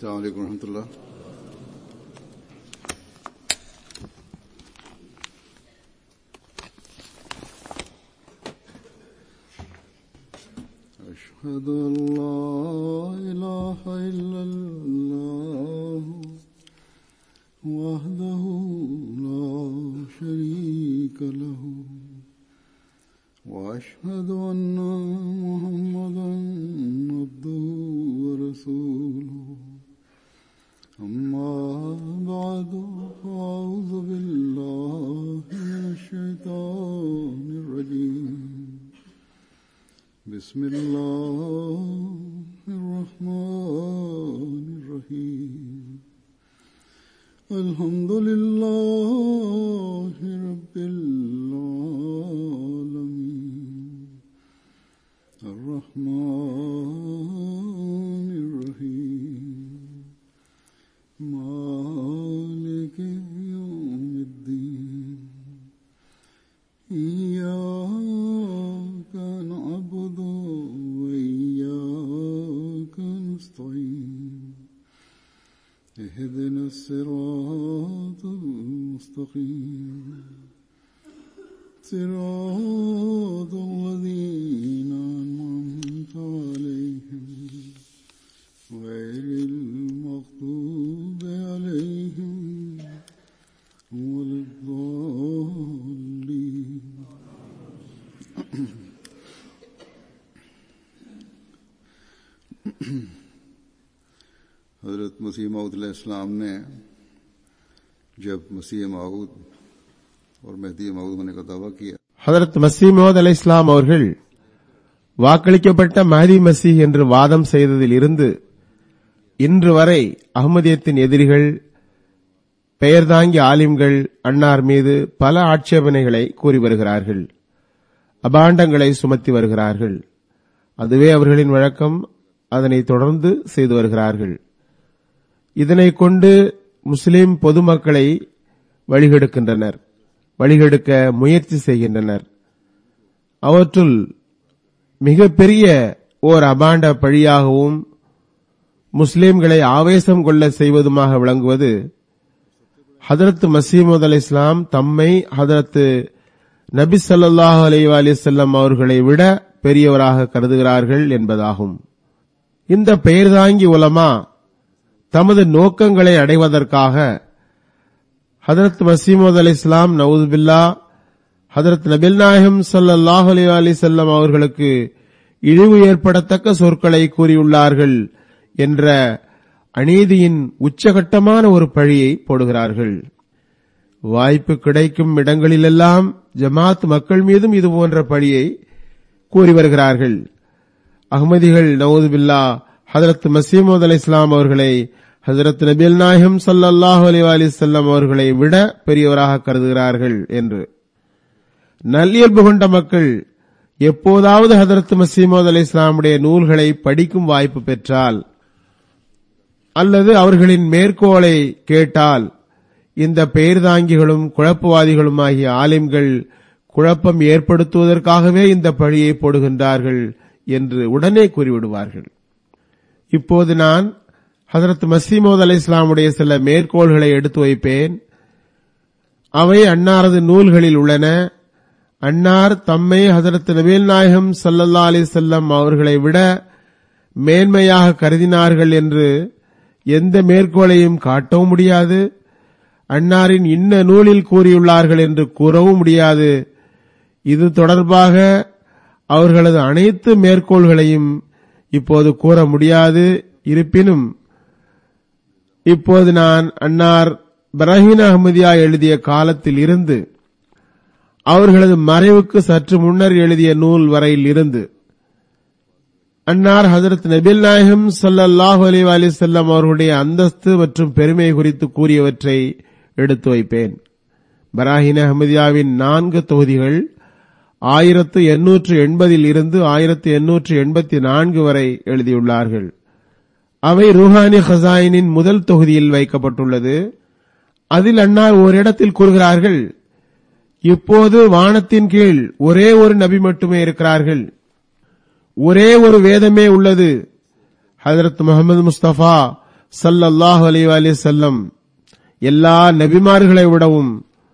السلام عليكم ورحمة الله أشهد أن لا إله إلا الله وحده لا شريك له وأشهد أن محمدا عبده ورسوله أما بعد فأعوذ بالله من الشيطان الرجيم بسم الله الرحمن الرحيم الحمد لله رب العالمين الرحمن الرحيم مالك يوم الدين إياك نعبد وإياك نستعين اهدنا الصراط المستقيم صراط الذين أنعمت عليهم غير المغضوب عليهم ولا الضالين हजरत मसीह मऊद इस्लाम ने जब मसीह मऊद और मेहदी मऊद होने का दावा किया ஹதரத் மசீமோத் அலை இஸ்லாம் அவர்கள் வாக்களிக்கப்பட்ட மஹதி மசீஹ் என்று வாதம் செய்ததில் இருந்து இன்று வரை அகமதியத்தின் எதிரிகள் பெயர் தாங்கி ஆலிம்கள் அன்னார் மீது பல ஆட்சேபனைகளை கூறி வருகிறார்கள் அபாண்டங்களை சுமத்தி வருகிறார்கள் அதுவே அவர்களின் வழக்கம் அதனை தொடர்ந்து செய்து வருகிறார்கள் இதனை கொண்டு முஸ்லிம் பொதுமக்களை வழிகெடுக்கின்றனர் வழிகெடுக்க முயற்சி செய்கின்றனர் அவற்றுள் மிகப்பெரிய ஓர் அபாண்ட பழியாகவும் முஸ்லிம்களை ஆவேசம் கொள்ள செய்வதுமாக விளங்குவது ஹதரத் மசீமது அலி இஸ்லாம் தம்மை ஹதரத் நபி ஸல்லல்லாஹு அலைஹி வஸல்லம் அவர்களை விட பெரியவராக கருதுகிறார்கள் என்பதாகும் இந்த பெயர் தாங்கி உலமா தமது நோக்கங்களை அடைவதற்காக ஹதரத் மசீமது அலி இஸ்லாம் நவுதுபில்லா ஹதரத் நபில் நாயகம் ஸல்லல்லாஹு அலைஹி வஸல்லம் அவர்களுக்கு இழிவு ஏற்படத்தக்க சொற்களை கூறியுள்ளார்கள் என்ற அநீதியின் உச்சகட்டமான ஒரு பழியை போடுகிறார்கள் வாய்ப்பு கிடைக்கும் இடங்களிலெல்லாம் ஜமாத் மக்கள் மீதும் இதுபோன்ற பழியை கூறி வருகிறார்கள் அகமதிகள் நவூதுபில்லா ஹதரத் மசீமது அலி இஸ்லாம் அவர்களை ஹசரத் நபில் நாயகம் ஸல்லல்லாஹு அலைஹி வஸல்லம் அவர்களை விட பெரியவராக கருதுகிறார்கள் என்று நல்லியல்பு கொண்ட மக்கள் எப்போதாவது ஹதரத் மசீமது அலி இஸ்லாமுடைய நூல்களை படிக்கும் வாய்ப்பு பெற்றால் அல்லது அவர்களின் மேற்கோளை கேட்டால் இந்த பெயர்தாங்கிகளும் குழப்பவாதிகளும் ஆகிய ஆலிம்கள் குழப்பம் ஏற்படுத்துவதற்காகவே இந்த பழியை போடுகின்றார்கள் என்று உடனே கூறிவிடுவார்கள் இப்போது நான் ஹசரத் மசீமோத் அலி இஸ்லாமுடைய சில மேற்கோள்களை எடுத்து வைப்பேன் அவை அன்னாரது நூல்களில் உள்ளன அன்னார் தம்மை ஹசரத் நபீல் நாயகம் சல்லல்லா அலி செல்லம் அவர்களை விட மேன்மையாக கருதினார்கள் என்று எந்த மேற்கோளையும் காட்டவும் முடியாது அன்னாரின் இன்ன நூலில் கூறியுள்ளார்கள் என்று கூறவும் முடியாது இது தொடர்பாக அவர்களது அனைத்து மேற்கோள்களையும் இப்போது கூற முடியாது இருப்பினும் இப்போது நான் அன்னார் பரஹீன் அஹமதியா எழுதிய காலத்தில் இருந்து அவர்களது மறைவுக்கு சற்று முன்னர் எழுதிய நூல் வரையில் இருந்து அன்னார் ஹசரத் நபில் நாயகம் ஸல்லல்லாஹு அலைஹி வஸல்லம் அவர்களுடைய அந்தஸ்து மற்றும் பெருமை குறித்து கூறியவற்றை எடுத்து வைப்பேன் பராஹின் அஹமதியாவின் நான்கு தொகுதிகள் ஆயிரத்து எண்ணூற்று எண்பதில் இருந்து ஆயிரத்து எண்ணூற்று எண்பத்தி நான்கு வரை எழுதியுள்ளார்கள் அவை ரூஹானி ஹசாயினின் முதல் தொகுதியில் வைக்கப்பட்டுள்ளது அதில் அன்னார் ஓரிடத்தில் கூறுகிறார்கள் இப்போது வானத்தின் கீழ் ஒரே ஒரு நபி மட்டுமே இருக்கிறார்கள் ஒரே ஒரு வேதமே உள்ளது ஹதரத் முகமது முஸ்தபா ஸல்லல்லாஹு அலைஹி வஸல்லம் எல்லா நபிமார்களை விடவும்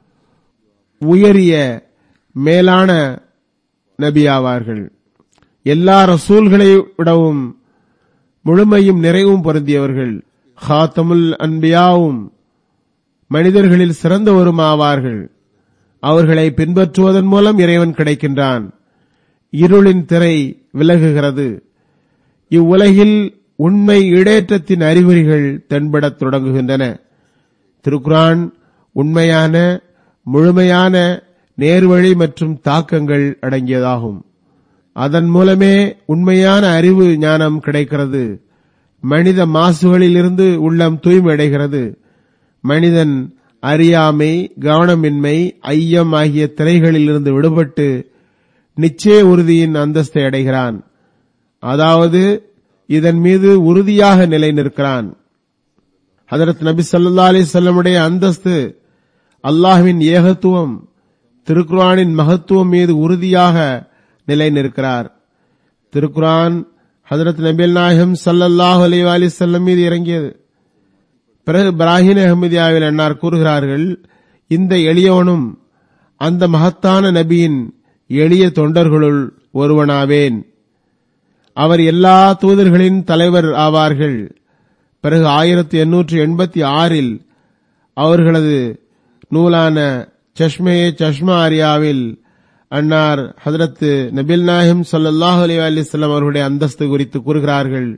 உயரிய மேலான நபியாவார்கள் எல்லா ரசூல்களை விடவும் முழுமையும் நிறைவும் பொருந்தியவர்கள் ஹாத்தமுல் அன்பியாவும் மனிதர்களில் சிறந்தவரும் ஆவார்கள் அவர்களை பின்பற்றுவதன் மூலம் இறைவன் கிடைக்கின்றான் இருளின் திரை விலகுகிறது இவ்வுலகில் உண்மை இடேற்றத்தின் அறிகுறிகள் தென்படத் தொடங்குகின்றன திருக்குரான் உண்மையான முழுமையான நேர்வழி மற்றும் தாக்கங்கள் அடங்கியதாகும் அதன் மூலமே உண்மையான அறிவு ஞானம் கிடைக்கிறது மனித மாசுகளிலிருந்து உள்ளம் தூய்மையடைகிறது மனிதன் அறியாமை கவனமின்மை ஐயம் ஆகிய திரைகளிலிருந்து விடுபட்டு நிச்சய உறுதியின் அந்தஸ்தை அடைகிறான் அதாவது இதன் மீது உறுதியாக நிலை நிற்கிறான் ஹதரத் நபி சல்லா அலி சொல்லமுடைய அந்தஸ்து அல்லாஹ்வின் ஏகத்துவம் திருக்குரானின் மகத்துவம் மீது உறுதியாக நிலை நிற்கிறார் திருக்குரான் ஹதரத் நபில் நாயகம் சல்லல்லாஹு அலி அலி செல்லம் மீது இறங்கியது பிறகு இப்ராஹிம் அஹமதியாவில் அன்னார் கூறுகிறார்கள் இந்த எளியவனும் அந்த மகத்தான நபியின் எளிய தொண்டர்களுள் ஒருவனாவேன் அவர் எல்லா தூதர்களின் தலைவர் ஆவார்கள் பிறகு ஆயிரத்தி எண்ணூற்றி எண்பத்தி ஆறில் அவர்களது நூலான சஷ்மே சஷ்மா ஆரியாவில் அன்னார் ஹதரத் நபில் நாயம் ஸல்லல்லாஹு அலைஹி வஸல்லம் அவர்களுடைய அந்தஸ்து குறித்து கூறுகிறார்கள்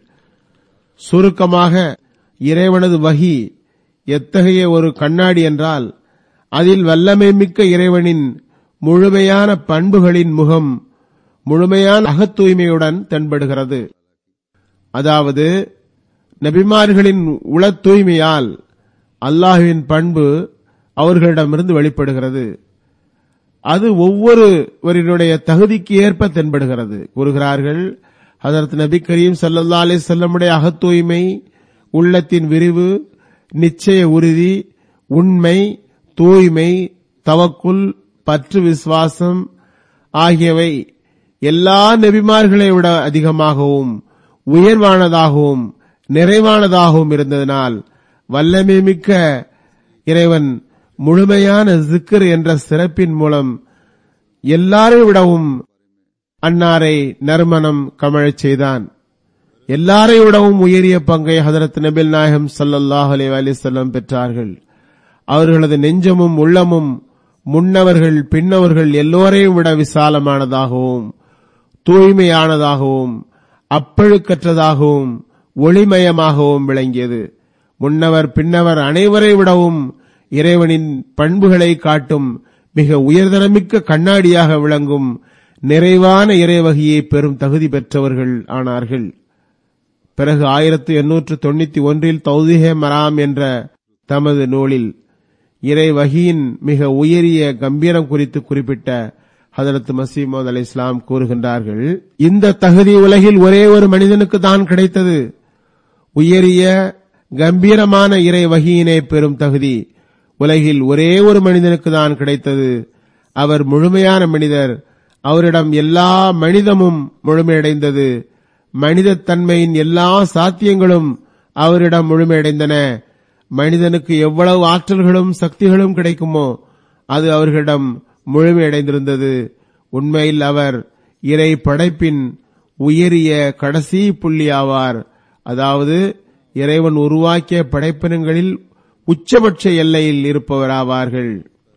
சுருக்கமாக இறைவனது வகி எத்தகைய ஒரு கண்ணாடி என்றால் அதில் வல்லமை மிக்க இறைவனின் முழுமையான பண்புகளின் முகம் முழுமையான அகத்தூய்மையுடன் தென்படுகிறது அதாவது நபிமார்களின் உள தூய்மையால் அல்லாஹுவின் பண்பு அவர்களிடமிருந்து வெளிப்படுகிறது அது ஒவ்வொருவரினுடைய தகுதிக்கு ஏற்ப தென்படுகிறது கூறுகிறார்கள் ஹதரத் நபி கரீம் சல்லல்லா அலி செல்லமுடைய அகத்தூய்மை உள்ளத்தின் விரிவு நிச்சய உறுதி உண்மை தூய்மை தவக்குல் பற்று விசுவாசம் ஆகியவை எல்லா நபிமார்களை விட அதிகமாகவும் உயர்வானதாகவும் நிறைவானதாகவும் இருந்ததனால் வல்லமை மிக்க இறைவன் முழுமையான ஜிக்கர் என்ற சிறப்பின் மூலம் எல்லாரை விடவும் அன்னாரை நறுமணம் கமழச் செய்தான் எல்லாரை விடவும் உயரிய பங்கை ஹதரத் நபில் நாயகம் சல்லல்லாஹ் அலி அலிசல்லம் பெற்றார்கள் அவர்களது நெஞ்சமும் உள்ளமும் முன்னவர்கள் பின்னவர்கள் எல்லோரையும் விட விசாலமானதாகவும் தூய்மையானதாகவும் அப்பழுக்கற்றதாகவும் ஒளிமயமாகவும் விளங்கியது முன்னவர் பின்னவர் அனைவரை விடவும் இறைவனின் பண்புகளை காட்டும் மிக உயர்தரமிக்க கண்ணாடியாக விளங்கும் நிறைவான இறைவகையை பெறும் தகுதி பெற்றவர்கள் ஆனார்கள் பிறகு ஆயிரத்தி எண்ணூற்று தொண்ணூத்தி ஒன்றில் தௌதிஹே மராம் என்ற தமது நூலில் இறை வகியின் மிக உயரிய கம்பீரம் குறித்து குறிப்பிட்ட ஹதரத் மசீமோத் அலி இஸ்லாம் கூறுகின்றார்கள் இந்த தகுதி உலகில் ஒரே ஒரு மனிதனுக்கு தான் கிடைத்தது உயரிய கம்பீரமான இறை வகியினை பெறும் தகுதி உலகில் ஒரே ஒரு மனிதனுக்கு தான் கிடைத்தது அவர் முழுமையான மனிதர் அவரிடம் எல்லா மனிதமும் முழுமையடைந்தது மனித தன்மையின் எல்லா சாத்தியங்களும் அவரிடம் முழுமையடைந்தன மனிதனுக்கு எவ்வளவு ஆற்றல்களும் சக்திகளும் கிடைக்குமோ அது அவர்களிடம் முழுமையடைந்திருந்தது உண்மையில் அவர் இறை படைப்பின் உயரிய கடைசி புள்ளி ஆவார் அதாவது இறைவன் உருவாக்கிய படைப்பினங்களில் உச்சபட்ச எல்லையில் இருப்பவராவார்கள்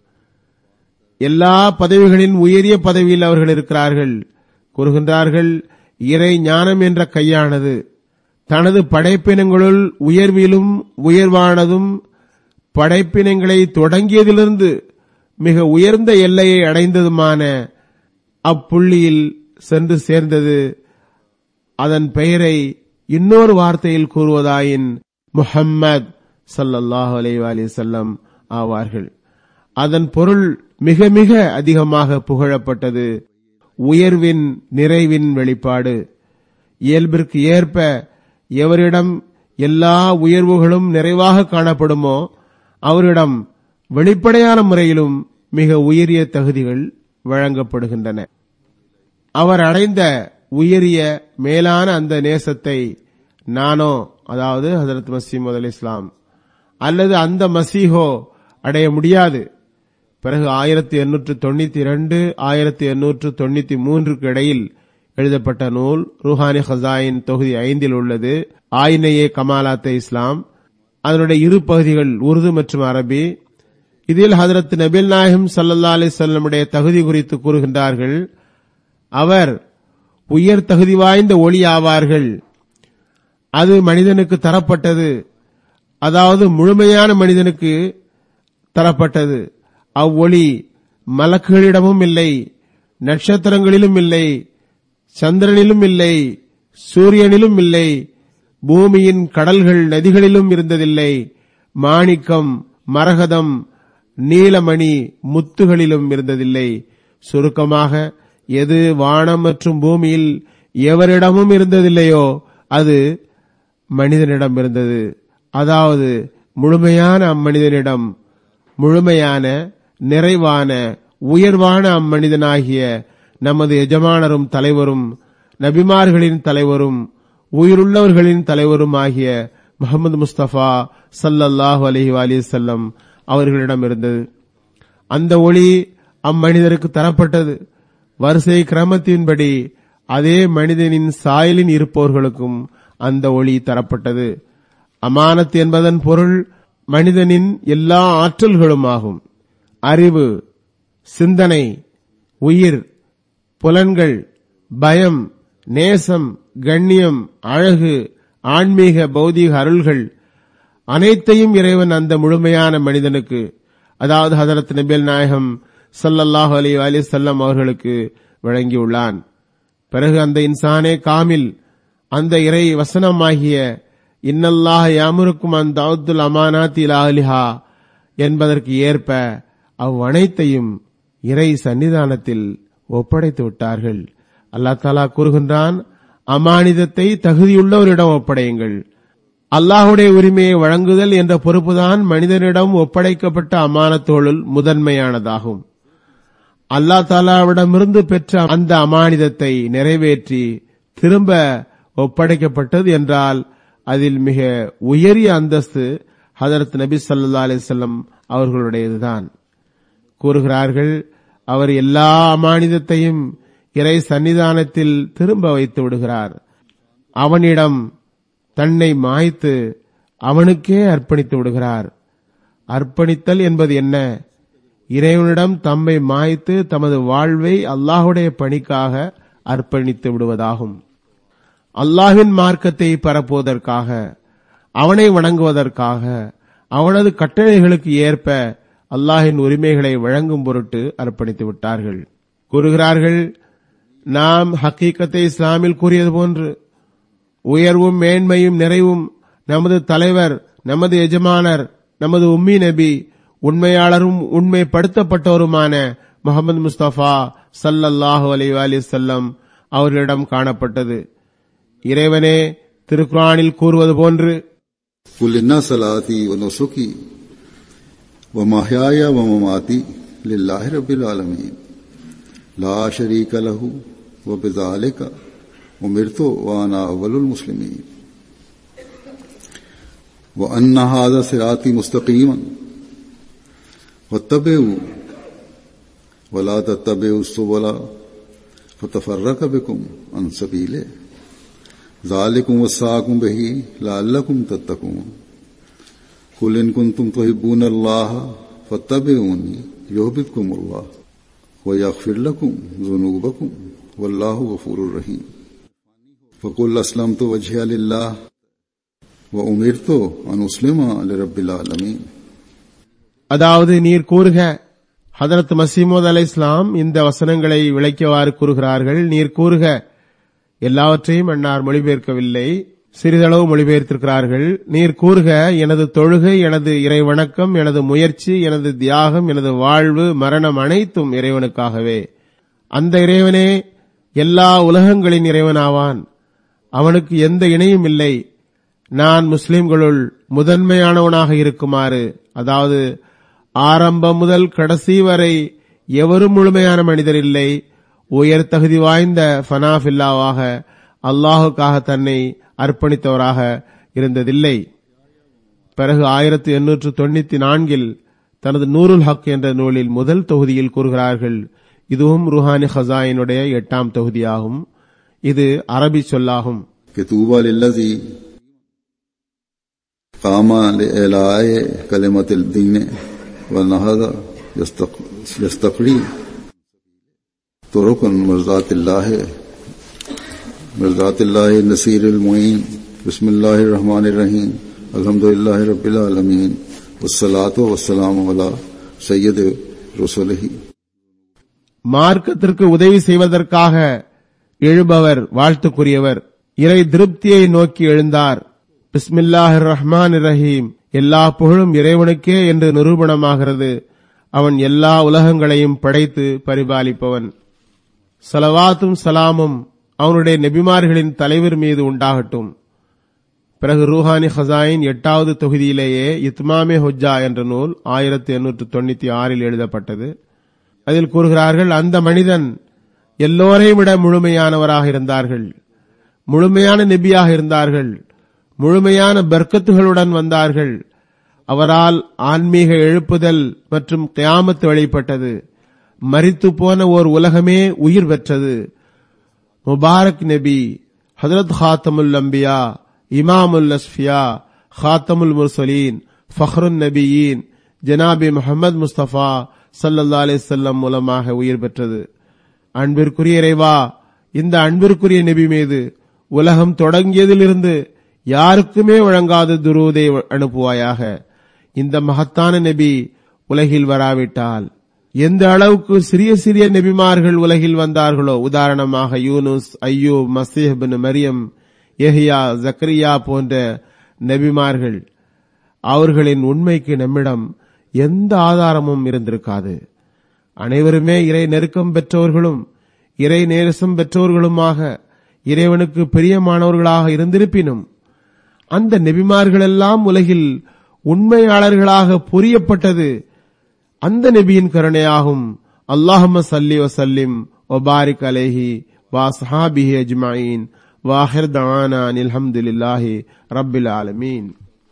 எல்லா பதவிகளின் உயரிய பதவியில் அவர்கள் இருக்கிறார்கள் கூறுகின்றார்கள் இறை ஞானம் என்ற கையானது தனது படைப்பினங்களுள் உயர்விலும் உயர்வானதும் படைப்பினங்களை தொடங்கியதிலிருந்து மிக உயர்ந்த எல்லையை அடைந்ததுமான அப்புள்ளியில் சென்று சேர்ந்தது அதன் பெயரை இன்னொரு வார்த்தையில் கூறுவதாயின் முஹம்மத் சல்லல்லாஹு அலைஹி செல்லம் ஆவார்கள் அதன் பொருள் மிக மிக அதிகமாக புகழப்பட்டது உயர்வின் நிறைவின் வெளிப்பாடு இயல்பிற்கு ஏற்ப எவரிடம் எல்லா உயர்வுகளும் நிறைவாக காணப்படுமோ அவரிடம் வெளிப்படையான முறையிலும் மிக உயரிய தகுதிகள் வழங்கப்படுகின்றன அவர் அடைந்த உயரிய மேலான அந்த நேசத்தை நானோ அதாவது ஹதரத் மசீமது அலி இஸ்லாம் அல்லது அந்த மசீஹோ அடைய முடியாது பிறகு ஆயிரத்தி எண்ணூற்று தொண்ணூத்தி இரண்டு ஆயிரத்தி எண்ணூற்று தொண்ணூத்தி மூன்றுக்கு இடையில் எழுதப்பட்ட நூல் ருஹானி ஹசாயின் தொகுதி ஐந்தில் உள்ளது ஆயினையே கமாலாத்த இஸ்லாம் அதனுடைய இரு பகுதிகள் உருது மற்றும் அரபி இதில் ஹதரத் நபில் நாயகம் சல்லா அலிசல்லமுடைய தகுதி குறித்து கூறுகின்றார்கள் அவர் உயர் தகுதி வாய்ந்த ஒளி ஆவார்கள் அது மனிதனுக்கு தரப்பட்டது அதாவது முழுமையான மனிதனுக்கு தரப்பட்டது அவ்வொளி மலக்குகளிடமும் இல்லை நட்சத்திரங்களிலும் இல்லை சந்திரனிலும் இல்லை சூரியனிலும் இல்லை பூமியின் கடல்கள் நதிகளிலும் இருந்ததில்லை மாணிக்கம் மரகதம் நீலமணி முத்துகளிலும் இருந்ததில்லை சுருக்கமாக எது வானம் மற்றும் பூமியில் எவரிடமும் இருந்ததில்லையோ அது மனிதனிடம் இருந்தது அதாவது முழுமையான அம்மனிதனிடம் முழுமையான நிறைவான உயர்வான அம்மனிதனாகிய நமது எஜமானரும் தலைவரும் நபிமார்களின் தலைவரும் உயிருள்ளவர்களின் தலைவரும் ஆகிய முகமது முஸ்தபா சல்லல்லாஹு அலஹி அலி செல்லம் அவர்களிடம் இருந்தது அந்த ஒளி அம்மனிதருக்கு தரப்பட்டது வரிசை கிரமத்தின்படி அதே மனிதனின் சாயலின் இருப்பவர்களுக்கும் அந்த ஒளி தரப்பட்டது அமானத் என்பதன் பொருள் மனிதனின் எல்லா ஆற்றல்களும் ஆகும் அறிவு சிந்தனை உயிர் புலன்கள் பயம் நேசம் கண்ணியம் அழகு ஆன்மீக பௌதீக அருள்கள் அனைத்தையும் இறைவன் அந்த முழுமையான மனிதனுக்கு அதாவது ஹதரத் நபில் நாயகம் சல்லல்லாஹு அலி அலி செல்லம் அவர்களுக்கு வழங்கியுள்ளான் பிறகு அந்த இன்சானே காமில் அந்த இறை வசனமாகிய இன்னல்லாஹ் யாமுருக்கும் அந்த அவுத்துல் அமானாத்தில் அலிஹா என்பதற்கு ஏற்ப அவ்வனைத்தையும் இறை சன்னிதானத்தில் ஒப்படைத்து விட்டார்கள் அல்லா தாலா கூறுகின்றான் அமானிதத்தை தகுதியுள்ளவரிடம் ஒப்படையுங்கள் அல்லாஹுடைய உரிமையை வழங்குதல் என்ற பொறுப்புதான் மனிதனிடம் ஒப்படைக்கப்பட்ட அமானத்தோளுள் முதன்மையானதாகும் அல்லா தாலாவிடமிருந்து பெற்ற அந்த அமானிதத்தை நிறைவேற்றி திரும்ப ஒப்படைக்கப்பட்டது என்றால் அதில் மிக உயரிய அந்தஸ்து ஹதரத் நபி சல்லா அலிசல்லம் அவர்களுடையதுதான் கூறுகிறார்கள் அவர் எல்லா அமானிதத்தையும் இறை சன்னிதானத்தில் திரும்ப வைத்து விடுகிறார் அவனிடம் தன்னை மாய்த்து அவனுக்கே அர்ப்பணித்து விடுகிறார் அர்ப்பணித்தல் என்பது என்ன இறைவனிடம் தம்மை மாய்த்து தமது வாழ்வை அல்லாஹுடைய பணிக்காக அர்ப்பணித்து விடுவதாகும் அல்லாஹின் மார்க்கத்தை பரப்புவதற்காக அவனை வணங்குவதற்காக அவனது கட்டளைகளுக்கு ஏற்ப அல்லாஹின் உரிமைகளை வழங்கும் பொருட்டு அர்ப்பணித்து விட்டார்கள் கூறுகிறார்கள் நாம் ஹக்கீக்கத்தை இஸ்லாமில் கூறியது போன்று உயர்வும் மேன்மையும் நிறைவும் நமது தலைவர் நமது எஜமானர் நமது உம்மி நபி உண்மையாளரும் உண்மைப்படுத்தப்பட்டவருமான முகமது முஸ்தபா சல்லல்லாஹு அலி அலி செல்லம் அவர்களிடம் காணப்பட்டது இறைவனே திருக்குறானில் கூறுவது போன்று قل إن صلاتي ونسكي ومحياي ومماتي لله رب العالمين لا شريك له وبذلك أمرت وأنا أول المسلمين وأن هذا صراطي مستقيما واتبعوا ولا تتبعوا السبل فتفرق بكم عن سبيله ذلكم وصاكم به لعلكم تتقون قل إن كنتم تحبون الله فاتبعوني يحببكم الله ويغفر لكم ذنوبكم والله غفور رحيم فقل أسلمت وجهي لله وأمرت أن أسلم لرب العالمين அதாவது நீர் கூறுக ஹதரத் மசீமோத் அலை இஸ்லாம் இந்த வசனங்களை விளக்கியவாறு கூறுகிறார்கள் நீர் கூறுக எல்லாவற்றையும் அன்னார் மொழிபெயர்க்கவில்லை சிறிதளவு மொழிபெயர்த்திருக்கிறார்கள் நீர் கூறுக எனது தொழுகை எனது இறை வணக்கம் எனது முயற்சி எனது தியாகம் எனது வாழ்வு மரணம் அனைத்தும் இறைவனுக்காகவே அந்த இறைவனே எல்லா உலகங்களின் இறைவனாவான் அவனுக்கு எந்த இணையும் இல்லை நான் முஸ்லிம்களுள் முதன்மையானவனாக இருக்குமாறு அதாவது ஆரம்பம் முதல் கடைசி வரை எவரும் முழுமையான மனிதர் இல்லை உயர் தகுதி வாய்ந்த ஃபனாஃபில்லாவாக அல்லாஹுக்காக தன்னை அர்ப்பணித்தவராக இருந்ததில்லை பிறகு ஆயிரத்தி எண்ணூற்று தொண்ணூத்தி நான்கில் தனது நூருல் ஹக் என்ற நூலில் முதல் தொகுதியில் கூறுகிறார்கள் இதுவும் ருஹானி ஹசாயினுடைய எட்டாம் தொகுதியாகும் இது அரபி சொல்லாகும் कि तूबा लिल्लजी कामा लिलाए कलिमत दीन व नहद यस्तकड़ी तुरुकन मर्जातिल्लाह मर्जातिल्लाह नसीर मुइन बिस्मिल्लाहिर रहमानिर रहीम अल्हम्दुलिल्लाह रब्बिल आलमीन वस्सलातु वस्सलामु अला सय्यद रसूलिही மார்க்கத்திற்கு உதவி செய்வதற்காக எழுபவர் வாழ்த்துக்குரியவர் இறை திருப்தியை நோக்கி எழுந்தார் பிஸ்மில்லாஹிர் ரஹ்மான் ரஹீம் எல்லா புகழும் இறைவனுக்கே என்று நிரூபணமாகிறது அவன் எல்லா உலகங்களையும் படைத்து பரிபாலிப்பவன் சலவாத்தும் சலாமும் அவனுடைய நெபிமார்களின் தலைவர் மீது உண்டாகட்டும் பிறகு ரூஹானி ஹசாயின் எட்டாவது தொகுதியிலேயே இத்மாமே ஹுஜ்ஜா என்ற நூல் ஆயிரத்தி எண்ணூற்று தொண்ணூத்தி ஆறில் எழுதப்பட்டது அதில் கூறுகிறார்கள் அந்த மனிதன் எல்லோரையும் விட முழுமையானவராக இருந்தார்கள் முழுமையான நெபியாக இருந்தார்கள் முழுமையான பர்க்கத்துகளுடன் வந்தார்கள் அவரால் ஆன்மீக எழுப்புதல் மற்றும் கியாமத்து வழிபட்டது மரித்து போன ஓர் உலகமே உயிர் பெற்றது முபாரக் நபி ஹதரத் ஹாத்தமுல் அம்பியா இமாமுல் அஸ்ஃபியா ஹாத்தமுல் முர்சலீன் ஃபஹ்ருன் நபியின் ஜனாபி முகமது முஸ்தபா சல்லல்லா அலிசல்லம் மூலமாக உயிர் பெற்றது அன்பிற்குரிய இறைவா இந்த அன்பிற்குரிய நபி மீது உலகம் தொடங்கியதிலிருந்து யாருக்குமே வழங்காத துருவதை அனுப்புவாயாக இந்த மகத்தான நபி உலகில் வராவிட்டால் எந்த அளவுக்கு சிறிய சிறிய நபிமார்கள் உலகில் வந்தார்களோ உதாரணமாக யூனுஸ் ஐயூப் மசீஹ் பின் மரியம் எஹியா ஜக்கரியா போன்ற நபிமார்கள் அவர்களின் உண்மைக்கு நம்மிடம் எந்த ஆதாரமும் இருந்திருக்காது அனைவருமே இறை நெருக்கம் பெற்றவர்களும் இறை நேரசம் பெற்றவர்களுமாக இறைவனுக்கு பிரியமானவர்களாக இருந்திருப்பினும் அந்த நெபிமார்களெல்லாம் உலகில் உண்மையாளர்களாக புரியப்பட்டது அந்த நபியின் கருணையாகும் அல்லாஹம சல்லி வசல்லிம் ஒபாரிக் அலேஹி வா சஹாபிஹி அஜ்மாயின் வாஹிர் தவானா அல்ஹம்துலில்லாஹி ரப்பில் ஆலமீன்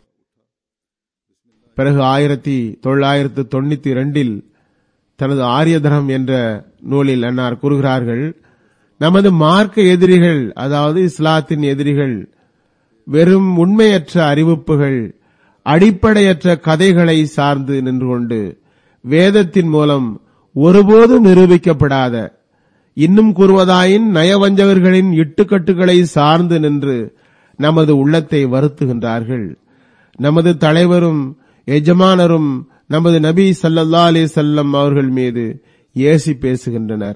பிறகு ஆயிரத்தி தொள்ளாயிரத்து தொண்ணூத்தி இரண்டில் தனது ஆரியதரம் என்ற நூலில் அன்னார் கூறுகிறார்கள் நமது மார்க்க எதிரிகள் அதாவது இஸ்லாத்தின் எதிரிகள் வெறும் உண்மையற்ற அறிவிப்புகள் அடிப்படையற்ற கதைகளை சார்ந்து நின்று கொண்டு வேதத்தின் மூலம் ஒருபோதும் நிரூபிக்கப்படாத இன்னும் கூறுவதாயின் நயவஞ்சகர்களின் இட்டுக்கட்டுகளை சார்ந்து நின்று நமது உள்ளத்தை வருத்துகின்றார்கள் நமது தலைவரும் எஜமானரும் நமது நபி சல்லல்லா அலி செல்லம் அவர்கள் மீது ஏசி பேசுகின்றனர்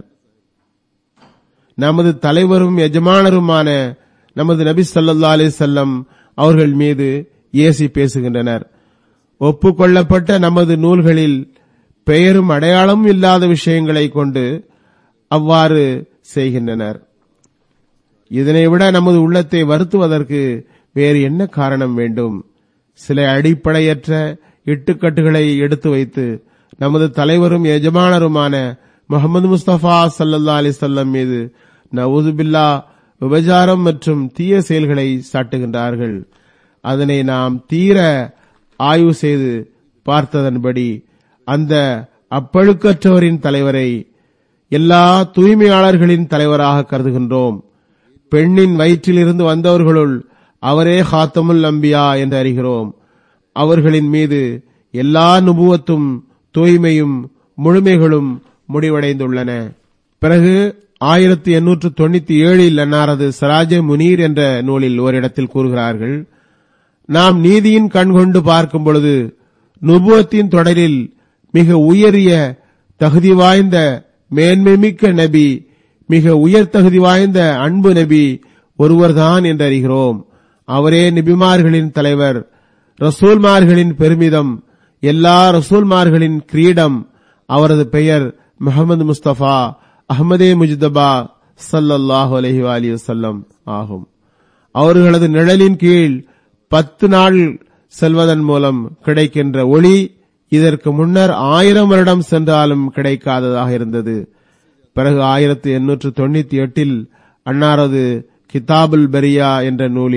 நமது தலைவரும் எஜமானருமான நமது நபி சல்லல்லா அலி செல்லம் அவர்கள் மீது ஏசி பேசுகின்றனர் ஒப்புக்கொள்ளப்பட்ட நமது நூல்களில் பெயரும் அடையாளமும் இல்லாத விஷயங்களை கொண்டு அவ்வாறு செய்கின்றனர் இதனை விட நமது உள்ளத்தை வருத்துவதற்கு வேறு என்ன காரணம் வேண்டும் சில அடிப்படையற்ற இட்டுக்கட்டுகளை எடுத்து வைத்து நமது தலைவரும் எஜமானருமான முகமது முஸ்தபா சல்லல்லா அலிசல்லம் மீது நவுதுபில்லா விபச்சாரம் மற்றும் தீய செயல்களை சாட்டுகின்றார்கள் அதனை நாம் தீர ஆய்வு செய்து பார்த்ததன்படி அந்த அப்பழுக்கற்றவரின் தலைவரை எல்லா தூய்மையாளர்களின் தலைவராக கருதுகின்றோம் பெண்ணின் வயிற்றிலிருந்து வந்தவர்களுள் அவரே ஹாத்தமுல் அம்பியா என்று அறிகிறோம் அவர்களின் மீது எல்லா நுபுவத்தும் தூய்மையும் முழுமைகளும் முடிவடைந்துள்ளன பிறகு ஆயிரத்தி எண்ணூற்று தொண்ணூத்தி ஏழில் அன்னாரது சராஜ முனீர் என்ற நூலில் ஓரிடத்தில் கூறுகிறார்கள் நாம் நீதியின் கண் கொண்டு பார்க்கும் பொழுது நுபுவத்தின் தொடரில் மிக உயரிய தகுதி வாய்ந்த மேன்மைமிக்க நபி மிக உயர் தகுதி வாய்ந்த அன்பு நபி ஒருவர்தான் என்று அறிகிறோம் அவரே நபிமார்களின் தலைவர் ரசூல்மார்களின் பெருமிதம் எல்லா ரசூல்மார்களின் கிரீடம் அவரது பெயர் முகமது முஸ்தபா அஹமதே முஜ்தபா சல்லல்லாஹு அலஹி அலி வசல்லம் ஆகும் அவர்களது நிழலின் கீழ் பத்து நாள் செல்வதன் மூலம் கிடைக்கின்ற ஒளி இதற்கு முன்னர் ஆயிரம் வருடம் சென்றாலும் கிடைக்காததாக இருந்தது பிறகு ஆயிரத்தி எண்ணூற்று தொண்ணூத்தி எட்டில் அன்னாரது கிதாபுல் பெரியா என்ற நூலில்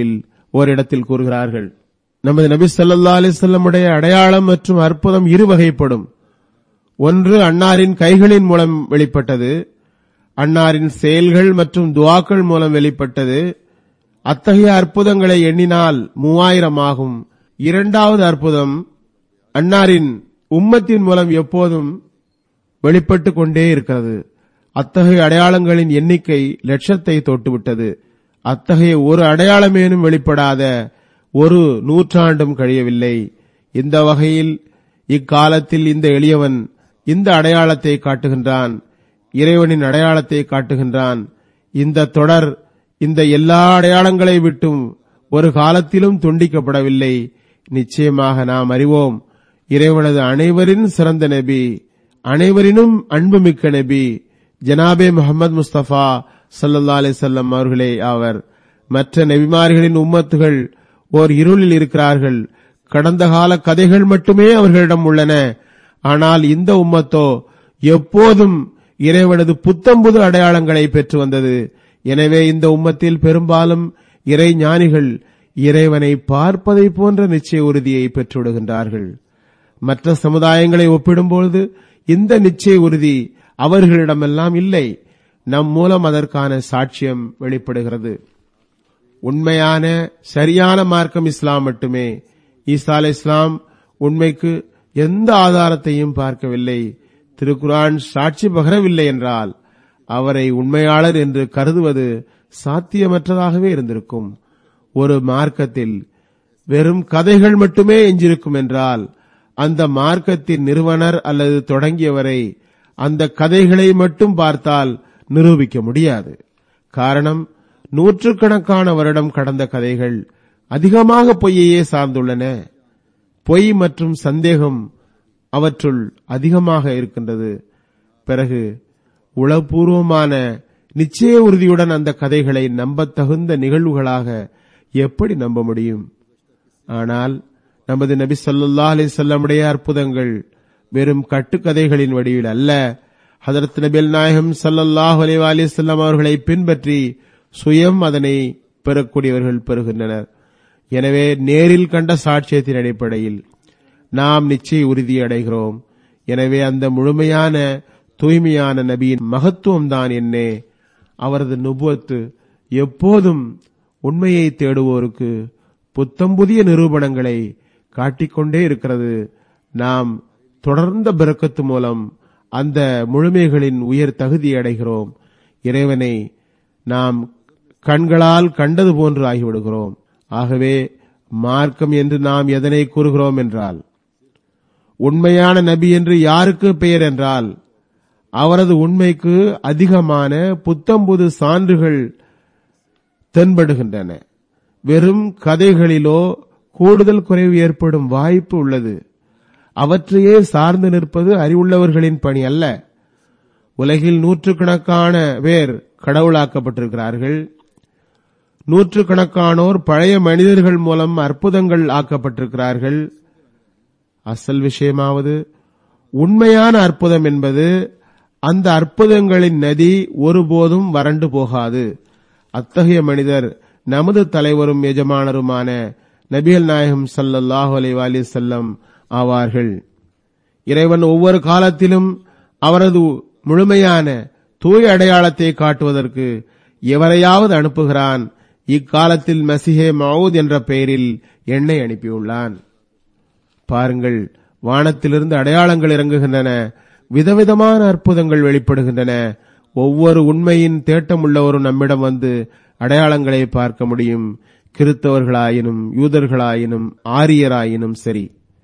ஓரிடத்தில் கூறுகிறார்கள் நமது நபி ஸல்லல்லாஹு அலைஹி வஸல்லமுடைய அடையாளம் மற்றும் அற்புதம் இரு வகைப்படும் ஒன்று அன்னாரின் கைகளின் மூலம் வெளிப்பட்டது அன்னாரின் செயல்கள் மற்றும் துவாக்கள் மூலம் வெளிப்பட்டது அத்தகைய அற்புதங்களை எண்ணினால் மூவாயிரம் ஆகும் இரண்டாவது அற்புதம் அன்னாரின் உம்மத்தின் மூலம் எப்போதும் வெளிப்பட்டுக் கொண்டே இருக்கிறது அத்தகைய அடையாளங்களின் எண்ணிக்கை லட்சத்தை தொட்டுவிட்டது அத்தகைய ஒரு அடையாளமேனும் வெளிப்படாத ஒரு நூற்றாண்டும் கழியவில்லை இந்த வகையில் இக்காலத்தில் இந்த எளியவன் இந்த அடையாளத்தை காட்டுகின்றான் இறைவனின் அடையாளத்தை காட்டுகின்றான் இந்த தொடர் இந்த எல்லா அடையாளங்களை விட்டும் ஒரு காலத்திலும் துண்டிக்கப்படவில்லை நிச்சயமாக நாம் அறிவோம் இறைவனது அனைவரின் சிறந்த நபி அனைவரினும் அன்புமிக்க நபி ஜனாபே முகமது முஸ்தபா சல்லல்லா அலிசல்லம் அவர்களே ஆவர் மற்ற நபிமார்களின் உம்மத்துகள் ஓர் இருளில் இருக்கிறார்கள் கடந்த கால கதைகள் மட்டுமே அவர்களிடம் உள்ளன ஆனால் இந்த உம்மத்தோ எப்போதும் இறைவனது புத்தம்புது அடையாளங்களை பெற்று வந்தது எனவே இந்த உம்மத்தில் பெரும்பாலும் இறை ஞானிகள் இறைவனை பார்ப்பதை போன்ற நிச்சய உறுதியை பெற்றுவிடுகின்றார்கள் மற்ற சமுதாயங்களை ஒப்பிடும்பொழுது இந்த நிச்சய உறுதி அவர்களிடமெல்லாம் இல்லை நம் மூலம் அதற்கான சாட்சியம் வெளிப்படுகிறது உண்மையான சரியான மார்க்கம் இஸ்லாம் மட்டுமே ஈசா அலை இஸ்லாம் உண்மைக்கு எந்த ஆதாரத்தையும் பார்க்கவில்லை திருக்குரான் சாட்சி பகரவில்லை என்றால் அவரை உண்மையாளர் என்று கருதுவது சாத்தியமற்றதாகவே இருந்திருக்கும் ஒரு மார்க்கத்தில் வெறும் கதைகள் மட்டுமே எஞ்சிருக்கும் என்றால் அந்த மார்க்கத்தின் நிறுவனர் அல்லது தொடங்கியவரை அந்த கதைகளை மட்டும் பார்த்தால் நிரூபிக்க முடியாது காரணம் நூற்றுக்கணக்கான வருடம் கடந்த கதைகள் அதிகமாக பொய்யையே சார்ந்துள்ளன பொய் மற்றும் சந்தேகம் அவற்றுள் அதிகமாக இருக்கின்றது பிறகு உளப்பூர்வமான நிச்சய உறுதியுடன் அந்த கதைகளை நம்பத்தகுந்த நிகழ்வுகளாக எப்படி நம்ப முடியும் ஆனால் நமது நபி சொல்லா அலிசல்லமுடைய அற்புதங்கள் வெறும் கட்டுக்கதைகளின் வடிவில் அல்ல ஹதரத் நபில் நாயகம் சல்லல்லாஹு அலைஹி அலிசல்லாம் அவர்களை பின்பற்றி சுயம் அதனை பெறக்கூடியவர்கள் பெறுகின்றனர் எனவே நேரில் கண்ட சாட்சியத்தின் அடிப்படையில் நாம் நிச்சய உறுதி அடைகிறோம் எனவே அந்த முழுமையான தூய்மையான நபியின் மகத்துவம் தான் என்னே அவரது நுபுவத்து எப்போதும் உண்மையை தேடுவோருக்கு புத்தம் புதிய நிரூபணங்களை காட்டிக்கொண்டே இருக்கிறது நாம் தொடர்ந்த பிறக்கத்து மூலம் அந்த முழுமைகளின் உயர் தகுதி அடைகிறோம் இறைவனை நாம் கண்களால் கண்டது போன்று ஆகிவிடுகிறோம் ஆகவே மார்க்கம் என்று நாம் எதனை கூறுகிறோம் என்றால் உண்மையான நபி என்று யாருக்கு பெயர் என்றால் அவரது உண்மைக்கு அதிகமான புத்தம்புது சான்றுகள் தென்படுகின்றன வெறும் கதைகளிலோ கூடுதல் குறைவு ஏற்படும் வாய்ப்பு உள்ளது அவற்றையே சார்ந்து நிற்பது அறிவுள்ளவர்களின் பணி அல்ல உலகில் நூற்றுக்கணக்கான பேர் கடவுளாக்கப்பட்டிருக்கிறார்கள் நூற்றுக்கணக்கானோர் பழைய மனிதர்கள் மூலம் அற்புதங்கள் ஆக்கப்பட்டிருக்கிறார்கள் அசல் விஷயமாவது உண்மையான அற்புதம் என்பது அந்த அற்புதங்களின் நதி ஒருபோதும் வறண்டு போகாது அத்தகைய மனிதர் நமது தலைவரும் எஜமானருமான நபிகள் நாயகம் சல்லல்லாஹு அலைவாலி செல்லம் ஆவார்கள் இறைவன் ஒவ்வொரு காலத்திலும் அவரது முழுமையான தூய அடையாளத்தை காட்டுவதற்கு எவரையாவது அனுப்புகிறான் இக்காலத்தில் மசிஹே மவுத் என்ற பெயரில் என்னை அனுப்பியுள்ளான் பாருங்கள் வானத்திலிருந்து அடையாளங்கள் இறங்குகின்றன விதவிதமான அற்புதங்கள் வெளிப்படுகின்றன ஒவ்வொரு உண்மையின் தேட்டமுள்ளவரும் நம்மிடம் வந்து அடையாளங்களை பார்க்க முடியும் கிறித்தவர்களாயினும் யூதர்களாயினும் ஆரியராயினும் சரி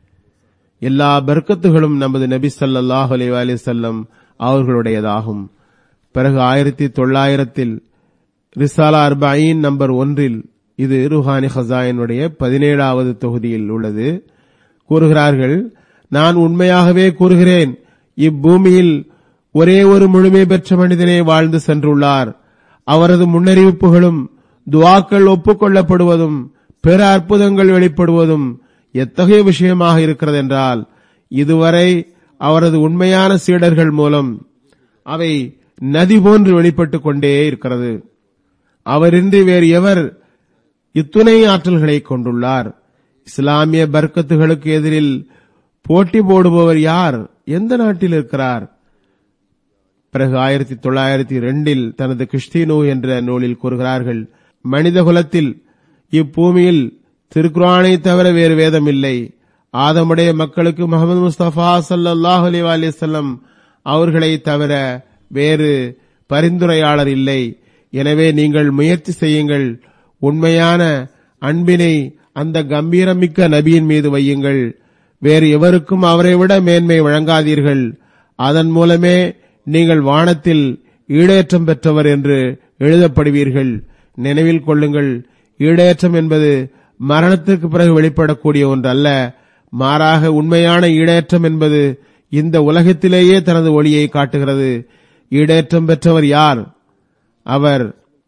எல்லா பர்க்கத்துகளும் நமது நபி ஸல்லல்லாஹு அலைஹி செல்லம் அவர்களுடையதாகும் பிறகு ஆயிரத்தி தொள்ளாயிரத்தில் ரிசாலா அர்பாயின் நம்பர் ஒன்றில் இது ருஹானி ஹசாயினுடைய பதினேழாவது தொகுதியில் உள்ளது கூறுகிறார்கள் நான் உண்மையாகவே கூறுகிறேன் இப்பூமியில் ஒரே ஒரு முழுமை பெற்ற மனிதனே வாழ்ந்து சென்றுள்ளார் அவரது முன்னறிவிப்புகளும் துவாக்கள் ஒப்புக்கொள்ளப்படுவதும் பிற அற்புதங்கள் வெளிப்படுவதும் எத்தகைய விஷயமாக இருக்கிறது என்றால் இதுவரை அவரது உண்மையான சீடர்கள் மூலம் அவை நதி போன்று வெளிப்பட்டுக் கொண்டே இருக்கிறது அவரின்றி வேறு எவர் இத்துணை ஆற்றல்களை கொண்டுள்ளார் இஸ்லாமிய பர்க்கத்துகளுக்கு எதிரில் போட்டி போடுபவர் யார் எந்த நாட்டில் இருக்கிறார் பிறகு ஆயிரத்தி தொள்ளாயிரத்தி ரெண்டில் தனது கிறிஸ்டினோ என்ற நூலில் கூறுகிறார்கள் மனித குலத்தில் இப்பூமியில் திருக்குரானை தவிர வேறு வேதம் இல்லை ஆதமுடைய மக்களுக்கு முகமது முஸ்தபா சல்லாஹ் அலி அலிசல்லம் அவர்களை தவிர வேறு பரிந்துரையாளர் இல்லை எனவே நீங்கள் முயற்சி செய்யுங்கள் உண்மையான அன்பினை அந்த கம்பீரமிக்க நபியின் மீது வையுங்கள் வேறு எவருக்கும் அவரை விட மேன்மை வழங்காதீர்கள் அதன் மூலமே நீங்கள் வானத்தில் ஈடேற்றம் பெற்றவர் என்று எழுதப்படுவீர்கள் நினைவில் கொள்ளுங்கள் ஈடேற்றம் என்பது மரணத்திற்கு பிறகு வெளிப்படக்கூடிய ஒன்று அல்ல மாறாக உண்மையான ஈடேற்றம் என்பது இந்த உலகத்திலேயே தனது ஒளியை காட்டுகிறது ஈடேற்றம் பெற்றவர் யார் அவர்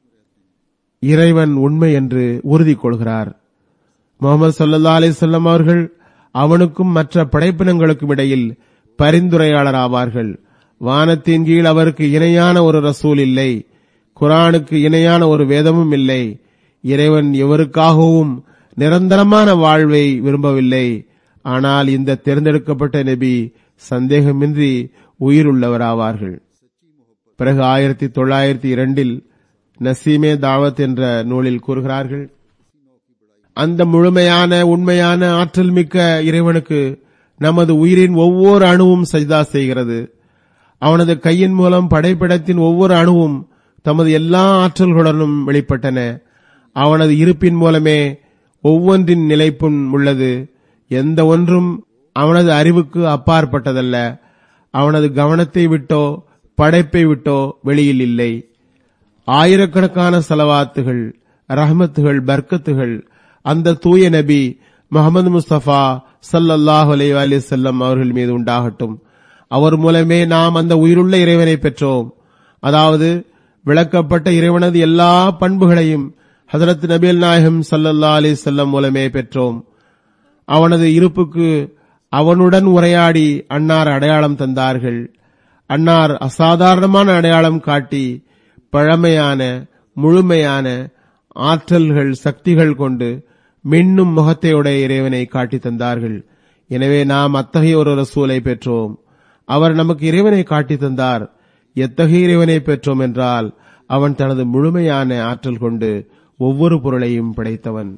இறைவன் உண்மை என்று உறுதி கொள்கிறார் முகமது சல்லா அலிசல்லம் அவர்கள் அவனுக்கும் மற்ற படைப்பினங்களுக்கும் இடையில் பரிந்துரையாளர் ஆவார்கள் வானத்தின் கீழ் அவருக்கு இணையான ஒரு ரசூல் இல்லை குரானுக்கு இணையான ஒரு வேதமும் இல்லை இறைவன் எவருக்காகவும் நிரந்தரமான வாழ்வை விரும்பவில்லை ஆனால் இந்த தேர்ந்தெடுக்கப்பட்ட நபி சந்தேகமின்றி உயிருள்ளவராவார்கள் பிறகு ஆயிரத்தி தொள்ளாயிரத்தி இரண்டில் நசீமே தாவத் என்ற நூலில் கூறுகிறார்கள் அந்த முழுமையான உண்மையான ஆற்றல் மிக்க இறைவனுக்கு நமது உயிரின் ஒவ்வொரு அணுவும் சஜிதா செய்கிறது அவனது கையின் மூலம் படைப்பிடத்தின் ஒவ்வொரு அணுவும் தமது எல்லா ஆற்றல்களுடனும் வெளிப்பட்டன அவனது இருப்பின் மூலமே ஒவ்வொன்றின் நிலைப்பும் உள்ளது எந்த ஒன்றும் அவனது அறிவுக்கு அப்பாற்பட்டதல்ல அவனது கவனத்தை விட்டோ படைப்பை விட்டோ வெளியில் இல்லை ஆயிரக்கணக்கான செலவாத்துகள் ரஹமத்துகள் பர்க்கத்துகள் அந்த தூய நபி முகமது முஸ்தபா சல்லல்லாஹு அலைஹி வஸல்லம் அவர்கள் மீது உண்டாகட்டும் அவர் மூலமே நாம் அந்த உயிருள்ள இறைவனை பெற்றோம் அதாவது விளக்கப்பட்ட இறைவனது எல்லா பண்புகளையும் ஹசரத் நபியல் நாயகம் சல்லல்லா அலி செல்லம் மூலமே பெற்றோம் அவனது இருப்புக்கு அவனுடன் உரையாடி அன்னார் அடையாளம் தந்தார்கள் அன்னார் அசாதாரணமான அடையாளம் காட்டி பழமையான முழுமையான ஆற்றல்கள் சக்திகள் கொண்டு மின்னும் முகத்தையுடைய இறைவனை காட்டி தந்தார்கள் எனவே நாம் அத்தகைய ஒரு ரசூலை பெற்றோம் அவர் நமக்கு இறைவனை காட்டி தந்தார் எத்தகைய இறைவனை பெற்றோம் என்றால் அவன் தனது முழுமையான ஆற்றல் கொண்டு ஒவ்வொரு பொருளையும் படைத்தவன்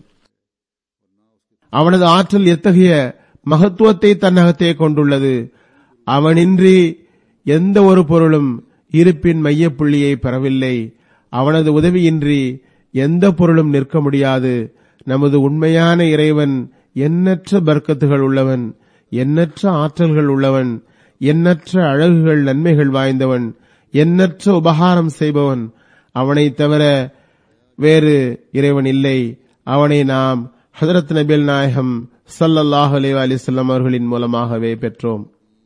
அவனது ஆற்றல் எத்தகைய மகத்துவத்தை தன்னகத்தே கொண்டுள்ளது அவனின்றி எந்த ஒரு பொருளும் இருப்பின் மையப்புள்ளியை பெறவில்லை அவனது உதவியின்றி எந்த பொருளும் நிற்க முடியாது நமது உண்மையான இறைவன் எண்ணற்ற பர்க்கத்துகள் உள்ளவன் எண்ணற்ற ஆற்றல்கள் உள்ளவன் எண்ணற்ற அழகுகள் நன்மைகள் வாய்ந்தவன் எண்ணற்ற உபகாரம் செய்பவன் அவனை தவிர வேறு இறைவன் இல்லை அவனை நாம் ஹதரத் நபில் நாயகம் சல்லல்லாஹு அலி அலிசல்லம் அவர்களின் மூலமாகவே பெற்றோம்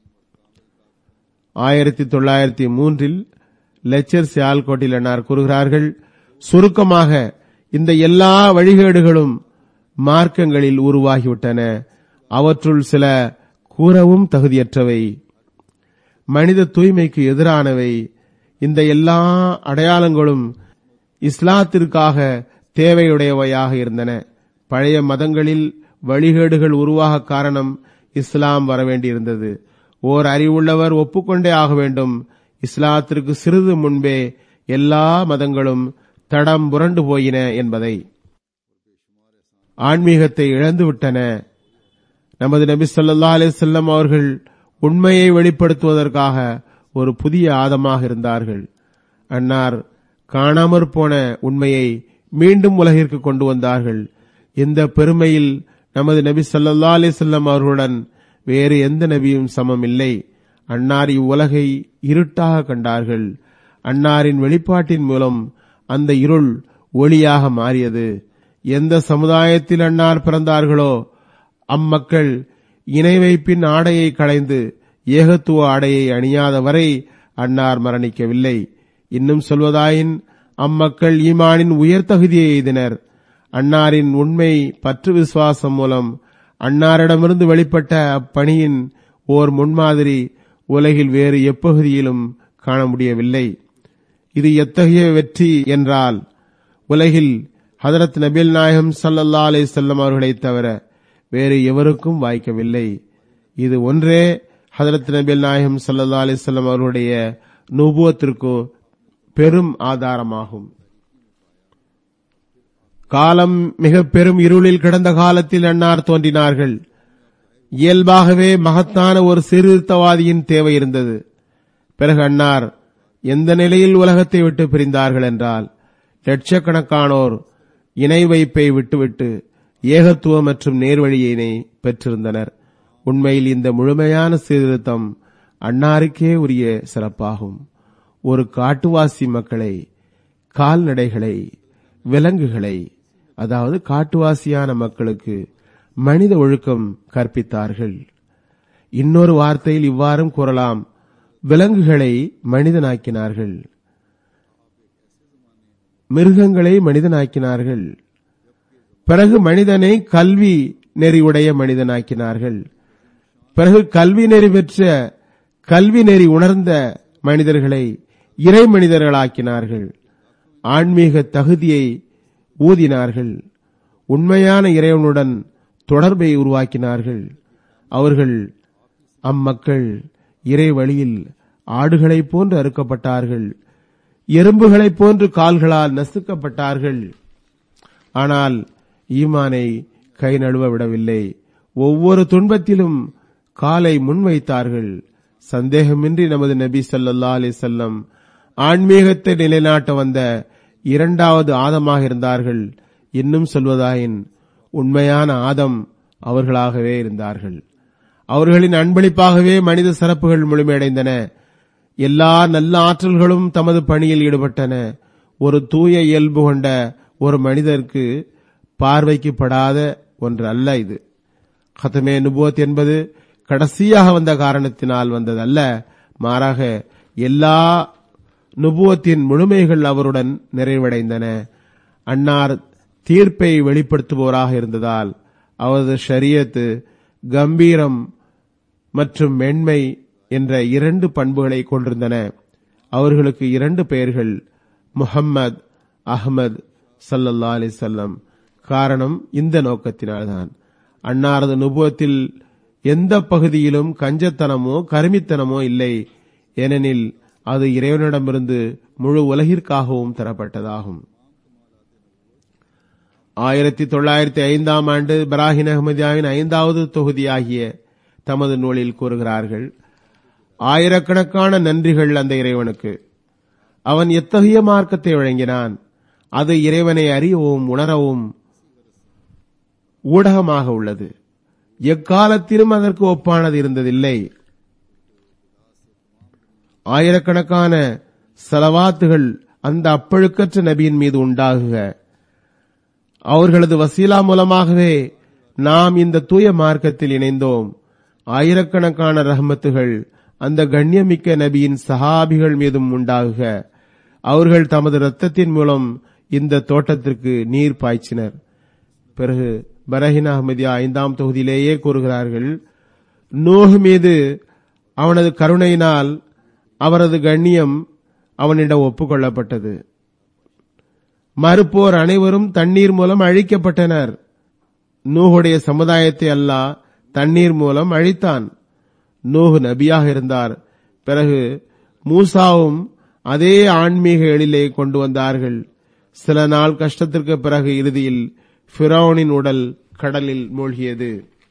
ஆயிரத்தி தொள்ளாயிரத்தி மூன்றில் லெக்சர் சியால்கோட்டில் என்னார் கூறுகிறார்கள் சுருக்கமாக இந்த எல்லா வழிகேடுகளும் மார்க்கங்களில் உருவாகிவிட்டன அவற்றுள் சில கூறவும் தகுதியற்றவை மனித தூய்மைக்கு எதிரானவை இந்த எல்லா அடையாளங்களும் இஸ்லாத்திற்காக தேவையுடையவையாக இருந்தன பழைய மதங்களில் வழிகேடுகள் உருவாக காரணம் இஸ்லாம் வரவேண்டியிருந்தது ஓர் அறிவுள்ளவர் ஒப்புக்கொண்டே ஆக வேண்டும் இஸ்லாத்திற்கு சிறிது முன்பே எல்லா மதங்களும் தடம் புரண்டு போயின என்பதை ஆன்மீகத்தை இழந்துவிட்டன நமது நபி சொல்லா அலிசல்லம் அவர்கள் உண்மையை வெளிப்படுத்துவதற்காக ஒரு புதிய ஆதமாக இருந்தார்கள் அன்னார் காணாமற் போன உண்மையை மீண்டும் உலகிற்கு கொண்டு வந்தார்கள் இந்த பெருமையில் நமது நபி சல்லா அலிசல்லம் அவர்களுடன் வேறு எந்த நபியும் சமம் இல்லை அன்னார் இவ்வுலகை இருட்டாக கண்டார்கள் அன்னாரின் வெளிப்பாட்டின் மூலம் அந்த இருள் ஒளியாக மாறியது எந்த சமுதாயத்தில் அன்னார் பிறந்தார்களோ அம்மக்கள் இணை வைப்பின் ஆடையை களைந்து ஏகத்துவ ஆடையை அணியாத வரை அன்னார் மரணிக்கவில்லை இன்னும் சொல்வதாயின் அம்மக்கள் ஈமானின் உயர் தகுதியை எய்தினர் அன்னாரின் உண்மை பற்று விசுவாசம் மூலம் அன்னாரிடமிருந்து வெளிப்பட்ட அப்பணியின் ஓர் முன்மாதிரி உலகில் வேறு எப்பகுதியிலும் காண முடியவில்லை இது எத்தகைய வெற்றி என்றால் உலகில் ஹதரத் நபில் நாயகம் சல்லல்லா அலை செல்லம் அவர்களைத் தவிர வேறு எவருக்கும் வாய்க்கவில்லை இது ஒன்றே ஹதரத் நபில் நாயகம் சல்லல்லா அலை செல்லம் அவர்களுடைய நுபுவத்திற்கு பெரும் ஆதாரமாகும் காலம் மிக பெரும் இருளில் கிடந்த காலத்தில் அன்னார் தோன்றினார்கள் இயல்பாகவே மகத்தான ஒரு சீர்திருத்தவாதியின் தேவை இருந்தது பிறகு அன்னார் எந்த நிலையில் உலகத்தை விட்டு பிரிந்தார்கள் என்றால் லட்சக்கணக்கானோர் இணை வைப்பை விட்டுவிட்டு ஏகத்துவம் மற்றும் நேர்வழியினை பெற்றிருந்தனர் உண்மையில் இந்த முழுமையான சீர்திருத்தம் அன்னாருக்கே உரிய சிறப்பாகும் ஒரு காட்டுவாசி மக்களை கால்நடைகளை விலங்குகளை அதாவது காட்டுவாசியான மக்களுக்கு மனித ஒழுக்கம் கற்பித்தார்கள் இன்னொரு வார்த்தையில் இவ்வாறும் கூறலாம் விலங்குகளை மனிதனாக்கினார்கள் மிருகங்களை மனிதனாக்கினார்கள் பிறகு மனிதனை கல்வி நெறியுடைய மனிதனாக்கினார்கள் பிறகு கல்வி நெறி பெற்ற கல்வி நெறி உணர்ந்த மனிதர்களை இறை மனிதர்களாக்கினார்கள் ஆன்மீக தகுதியை ஊதினார்கள் உண்மையான இறைவனுடன் தொடர்பை உருவாக்கினார்கள் அவர்கள் அம்மக்கள் இறை வழியில் ஆடுகளைப் போன்று அறுக்கப்பட்டார்கள் எறும்புகளைப் போன்று கால்களால் நசுக்கப்பட்டார்கள் ஆனால் ஈமானை கை நழுவ விடவில்லை ஒவ்வொரு துன்பத்திலும் காலை முன்வைத்தார்கள் சந்தேகமின்றி நமது நபி ஸல்லல்லாஹு அலைஹி செல்லம் ஆன்மீகத்தை நிலைநாட்ட வந்த இரண்டாவது ஆதமாக இருந்தார்கள் இன்னும் சொல்வதாயின் உண்மையான ஆதம் அவர்களாகவே இருந்தார்கள் அவர்களின் அன்பளிப்பாகவே மனித சிறப்புகள் முழுமையடைந்தன எல்லா நல்ல ஆற்றல்களும் தமது பணியில் ஈடுபட்டன ஒரு தூய இயல்பு கொண்ட ஒரு மனிதருக்கு பார்வைக்கு படாத ஒன்று அல்ல இது ஹத்தமே நுபுவத் என்பது கடைசியாக வந்த காரணத்தினால் வந்ததல்ல மாறாக எல்லா நுபுவத்தின் முழுமைகள் அவருடன் நிறைவடைந்தன அன்னார் தீர்ப்பை வெளிப்படுத்துவோராக இருந்ததால் அவரது ஷரியத்து கம்பீரம் மற்றும் மென்மை என்ற இரண்டு பண்புகளை கொண்டிருந்தன அவர்களுக்கு இரண்டு பெயர்கள் முஹம்மத் அஹ்மத் சல்லல்லா அலிசல்லம் காரணம் இந்த நோக்கத்தினால்தான் அன்னாரது நுபுவத்தில் எந்த பகுதியிலும் கஞ்சத்தனமோ கருமித்தனமோ இல்லை ஏனெனில் அது இறைவனிடமிருந்து முழு உலகிற்காகவும் தரப்பட்டதாகும் ஆயிரத்தி தொள்ளாயிரத்தி ஐந்தாம் ஆண்டு பராஹின் அஹமதியாவின் ஐந்தாவது தொகுதியாகிய தமது நூலில் கூறுகிறார்கள் ஆயிரக்கணக்கான நன்றிகள் அந்த இறைவனுக்கு அவன் எத்தகைய மார்க்கத்தை வழங்கினான் அது இறைவனை அறியவும் உணரவும் ஊடகமாக உள்ளது எக்காலத்திலும் அதற்கு ஒப்பானது இருந்ததில்லை ஆயிரக்கணக்கான செலவாத்துகள் அந்த அப்பழுக்கற்ற நபியின் மீது உண்டாகுக அவர்களது வசீலா மூலமாகவே நாம் இந்த தூய மார்க்கத்தில் இணைந்தோம் ஆயிரக்கணக்கான ரஹமத்துகள் அந்த கண்ணியமிக்க நபியின் சஹாபிகள் மீதும் உண்டாகுக அவர்கள் தமது இரத்தத்தின் மூலம் இந்த தோட்டத்திற்கு நீர் பாய்ச்சினர் பிறகு பரஹின் அஹமதியா ஐந்தாம் தொகுதியிலேயே கூறுகிறார்கள் நூஹ் மீது அவனது கருணையினால் அவரது கண்ணியம் அவனிடம் ஒப்புக்கொள்ளப்பட்டது மறுப்போர் அனைவரும் தண்ணீர் மூலம் அழிக்கப்பட்டனர் நூஹுடைய சமுதாயத்தை அல்லாஹ் தண்ணீர் மூலம் அழித்தான் நூஹ் நபியாக இருந்தார் பிறகு மூசாவும் அதே ஆன்மீக எழிலை கொண்டு வந்தார்கள் சில நாள் கஷ்டத்திற்கு பிறகு இறுதியில் ஃபிரௌனின் உடல் கடலில் மூழ்கியது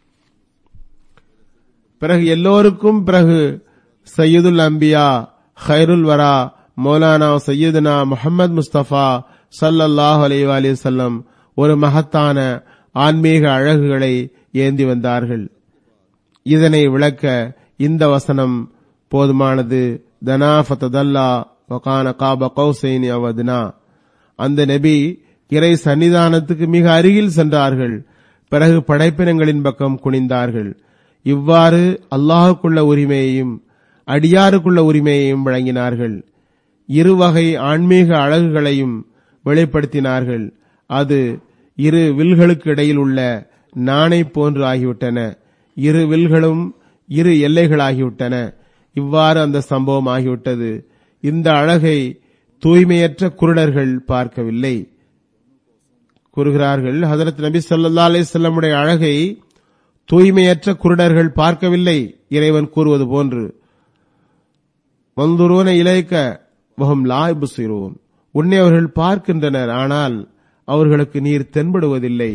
பிறகு எல்லோருக்கும் பிறகு சையதுல் அம்பியா ஹைருல் வரா மௌலானா சையதுனா முகமது முஸ்தபா சல்லல்லாஹு அலைஹி வஸல்லம் ஒரு மகத்தான ஆன்மீக அழகுகளை ஏந்தி வந்தார்கள் இதனை விளக்க இந்த வசனம் போதுமானது தனா ஃபதல்லா வகான காப கௌசைனி அவதுனா அந்த நபி இறை சன்னிதானத்துக்கு மிக அருகில் சென்றார்கள் பிறகு படைப்பினங்களின் பக்கம் குனிந்தார்கள் இவ்வாறு அல்லாஹுக்குள்ள உரிமையையும் அடியாருக்குள்ள உரிமையையும் வழங்கினார்கள் இருவகை ஆன்மீக அழகுகளையும் வெளிப்படுத்தினார்கள் அது இரு வில்களுக்கு இடையில் உள்ள நாணை போன்று ஆகிவிட்டன இரு வில்களும் இரு எல்லைகளாகிவிட்டன இவ்வாறு அந்த சம்பவம் ஆகிவிட்டது இந்த அழகை தூய்மையற்ற குருடர்கள் பார்க்கவில்லை கூறுகிறார்கள் ஹதரத் நபி ஸல்லல்லாஹு அலைஹி வஸல்லமுடைய அழகை தூய்மையற்ற குருடர்கள் பார்க்கவில்லை இறைவன் கூறுவது போன்று வந்துருவன இலைக்க வஹும் லா யுப்சிரூன் உன்னை அவர்கள் பார்க்கின்றனர் ஆனால் அவர்களுக்கு நீர் தென்படுவதில்லை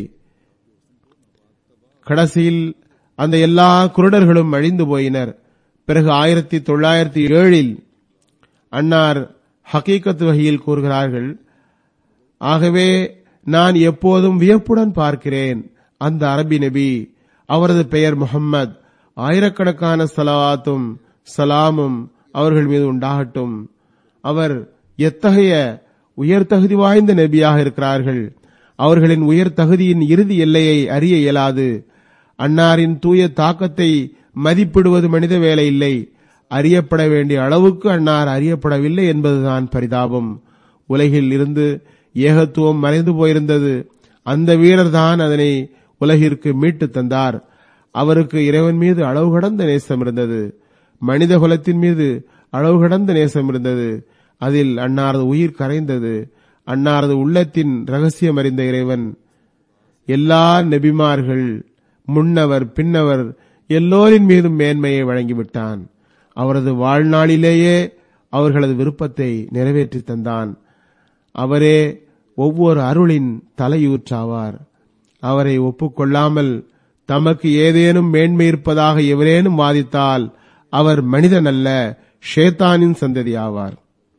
கடைசியில் அந்த எல்லா குருடர்களும் அழிந்து போயினர் பிறகு ஆயிரத்தி தொள்ளாயிரத்தி ஏழில் அன்னார் ஹகீகத் வகையில் கூறுகிறார்கள் ஆகவே நான் எப்போதும் வியப்புடன் பார்க்கிறேன் அந்த அரபி நபி அவரது பெயர் முகம்மது ஆயிரக்கணக்கான சலவாத்தும் சலாமும் அவர்கள் மீது உண்டாகட்டும் அவர் எத்தகைய உயர் தகுதி வாய்ந்த நபியாக இருக்கிறார்கள் அவர்களின் உயர் தகுதியின் இறுதி எல்லையை அறிய இயலாது அன்னாரின் தூய தாக்கத்தை மதிப்பிடுவது மனித வேலை இல்லை அறியப்பட வேண்டிய அளவுக்கு அன்னார் அறியப்படவில்லை என்பதுதான் பரிதாபம் உலகில் இருந்து ஏகத்துவம் மறைந்து போயிருந்தது அந்த வீரர் தான் அதனை உலகிற்கு மீட்டு தந்தார் அவருக்கு இறைவன் மீது அளவு கடந்த நேசம் இருந்தது மனித குலத்தின் மீது அளவு கடந்த நேசம் இருந்தது அதில் அன்னாரது உயிர் கரைந்தது அன்னாரது உள்ளத்தின் ரகசியம் அறிந்த இறைவன் எல்லா நெபிமார்கள் முன்னவர் பின்னவர் எல்லோரின் மீதும் மேன்மையை வழங்கிவிட்டான் அவரது வாழ்நாளிலேயே அவர்களது விருப்பத்தை நிறைவேற்றி தந்தான் அவரே ஒவ்வொரு அருளின் தலையூற்றாவார் அவரை ஒப்புக்கொள்ளாமல் தமக்கு ஏதேனும் மேன்மை இருப்பதாக எவரேனும் வாதித்தால் அவர் மனிதன் அல்ல ஷேத்தானின் சந்ததி ஆவார்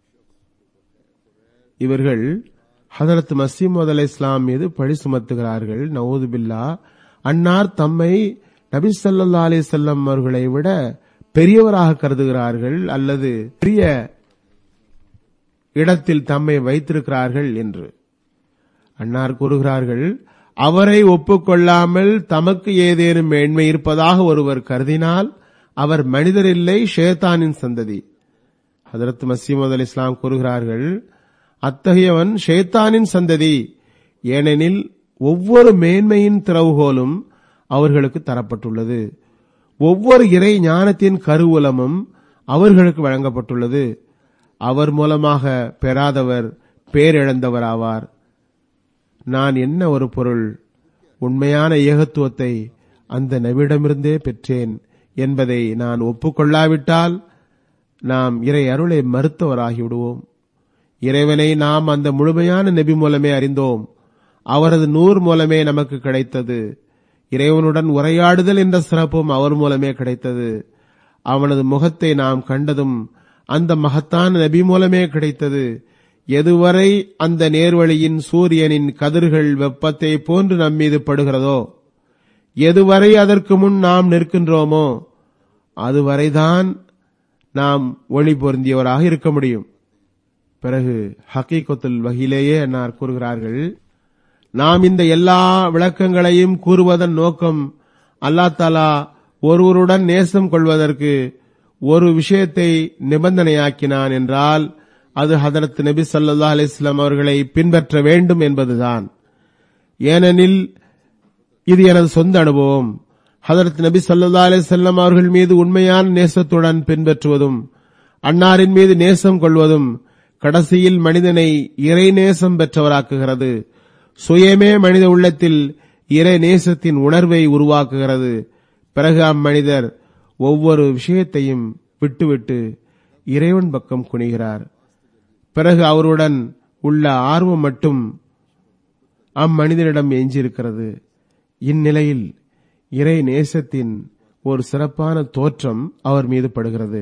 இவர்கள் ஹதரத் மசீமது அலை இஸ்லாம் மீது பழி சுமத்துகிறார்கள் நவூது பில்லா அன்னார் தம்மை நபி ஸல்லல்லாஹு அலைஹி வஸல்லம் அவர்களை விட பெரியவராக கருதுகிறார்கள் அல்லது பெரிய இடத்தில் தம்மை வைத்திருக்கிறார்கள் என்று அன்னார் கூறுகிறார்கள் அவரை ஒப்புக்கொள்ளாமல் தமக்கு ஏதேனும் மேன்மை இருப்பதாக ஒருவர் கருதினால் அவர் மனிதர் இல்லை ஷேத்தானின் சந்ததி ஹதரத் மசீமது அலி இஸ்லாம் கூறுகிறார்கள் அத்தகையவன் ஷேத்தானின் சந்ததி ஏனெனில் ஒவ்வொரு மேன்மையின் திறவுகோலும் அவர்களுக்கு தரப்பட்டுள்ளது ஒவ்வொரு இறை ஞானத்தின் கருவூலமும் அவர்களுக்கு வழங்கப்பட்டுள்ளது அவர் மூலமாக பெறாதவர் பேரிழந்தவராவார் நான் என்ன ஒரு பொருள் உண்மையான ஏகத்துவத்தை அந்த நபியிடமிருந்தே பெற்றேன் என்பதை நான் ஒப்புக்கொள்ளாவிட்டால் நாம் இறை அருளை மறுத்தவராகிவிடுவோம் இறைவனை நாம் அந்த முழுமையான நபி மூலமே அறிந்தோம் அவரது நூர் மூலமே நமக்கு கிடைத்தது இறைவனுடன் உரையாடுதல் என்ற சிறப்பும் அவர் மூலமே கிடைத்தது அவனது முகத்தை நாம் கண்டதும் அந்த மகத்தான நபி மூலமே கிடைத்தது எதுவரை அந்த நேர்வழியின் சூரியனின் கதிர்கள் வெப்பத்தை போன்று நம்மீது படுகிறதோ எதுவரை அதற்கு முன் நாம் நிற்கின்றோமோ அதுவரைதான் நாம் ஒளி பொருந்தியவராக இருக்க முடியும் பிறகு ஹக்கீகத்துல் வகிலேயே என்னார் கூறுகிறார்கள் நாம் இந்த எல்லா விளக்கங்களையும் கூறுவதன் நோக்கம் அல்லா தாலா ஒருவருடன் நேசம் கொள்வதற்கு ஒரு விஷயத்தை நிபந்தனையாக்கினான் என்றால் அது ஹதரத் நபி ஸல்லல்லாஹு அலைஹி வஸல்லம் அவர்களை பின்பற்ற வேண்டும் என்பதுதான் ஏனெனில் இது எனது சொந்த அனுபவம் ஹதரத் நபி ஸல்லல்லாஹு அலைஹி வஸல்லம் அவர்கள் மீது உண்மையான நேசத்துடன் பின்பற்றுவதும் அன்னாரின் மீது நேசம் கொள்வதும் கடைசியில் மனிதனை இறை நேசம் பெற்றவராக்குகிறது சுயமே மனித உள்ளத்தில் இறை நேசத்தின் உணர்வை உருவாக்குகிறது பிறகு அம்மனிதர் ஒவ்வொரு விஷயத்தையும் விட்டுவிட்டு இறைவன் பக்கம் குனிகிறார் பிறகு அவருடன் உள்ள ஆர்வம் மட்டும் அம்மனிதனிடம் எஞ்சியிருக்கிறது இந்நிலையில் இறை நேசத்தின் ஒரு சிறப்பான தோற்றம் அவர் மீது படுகிறது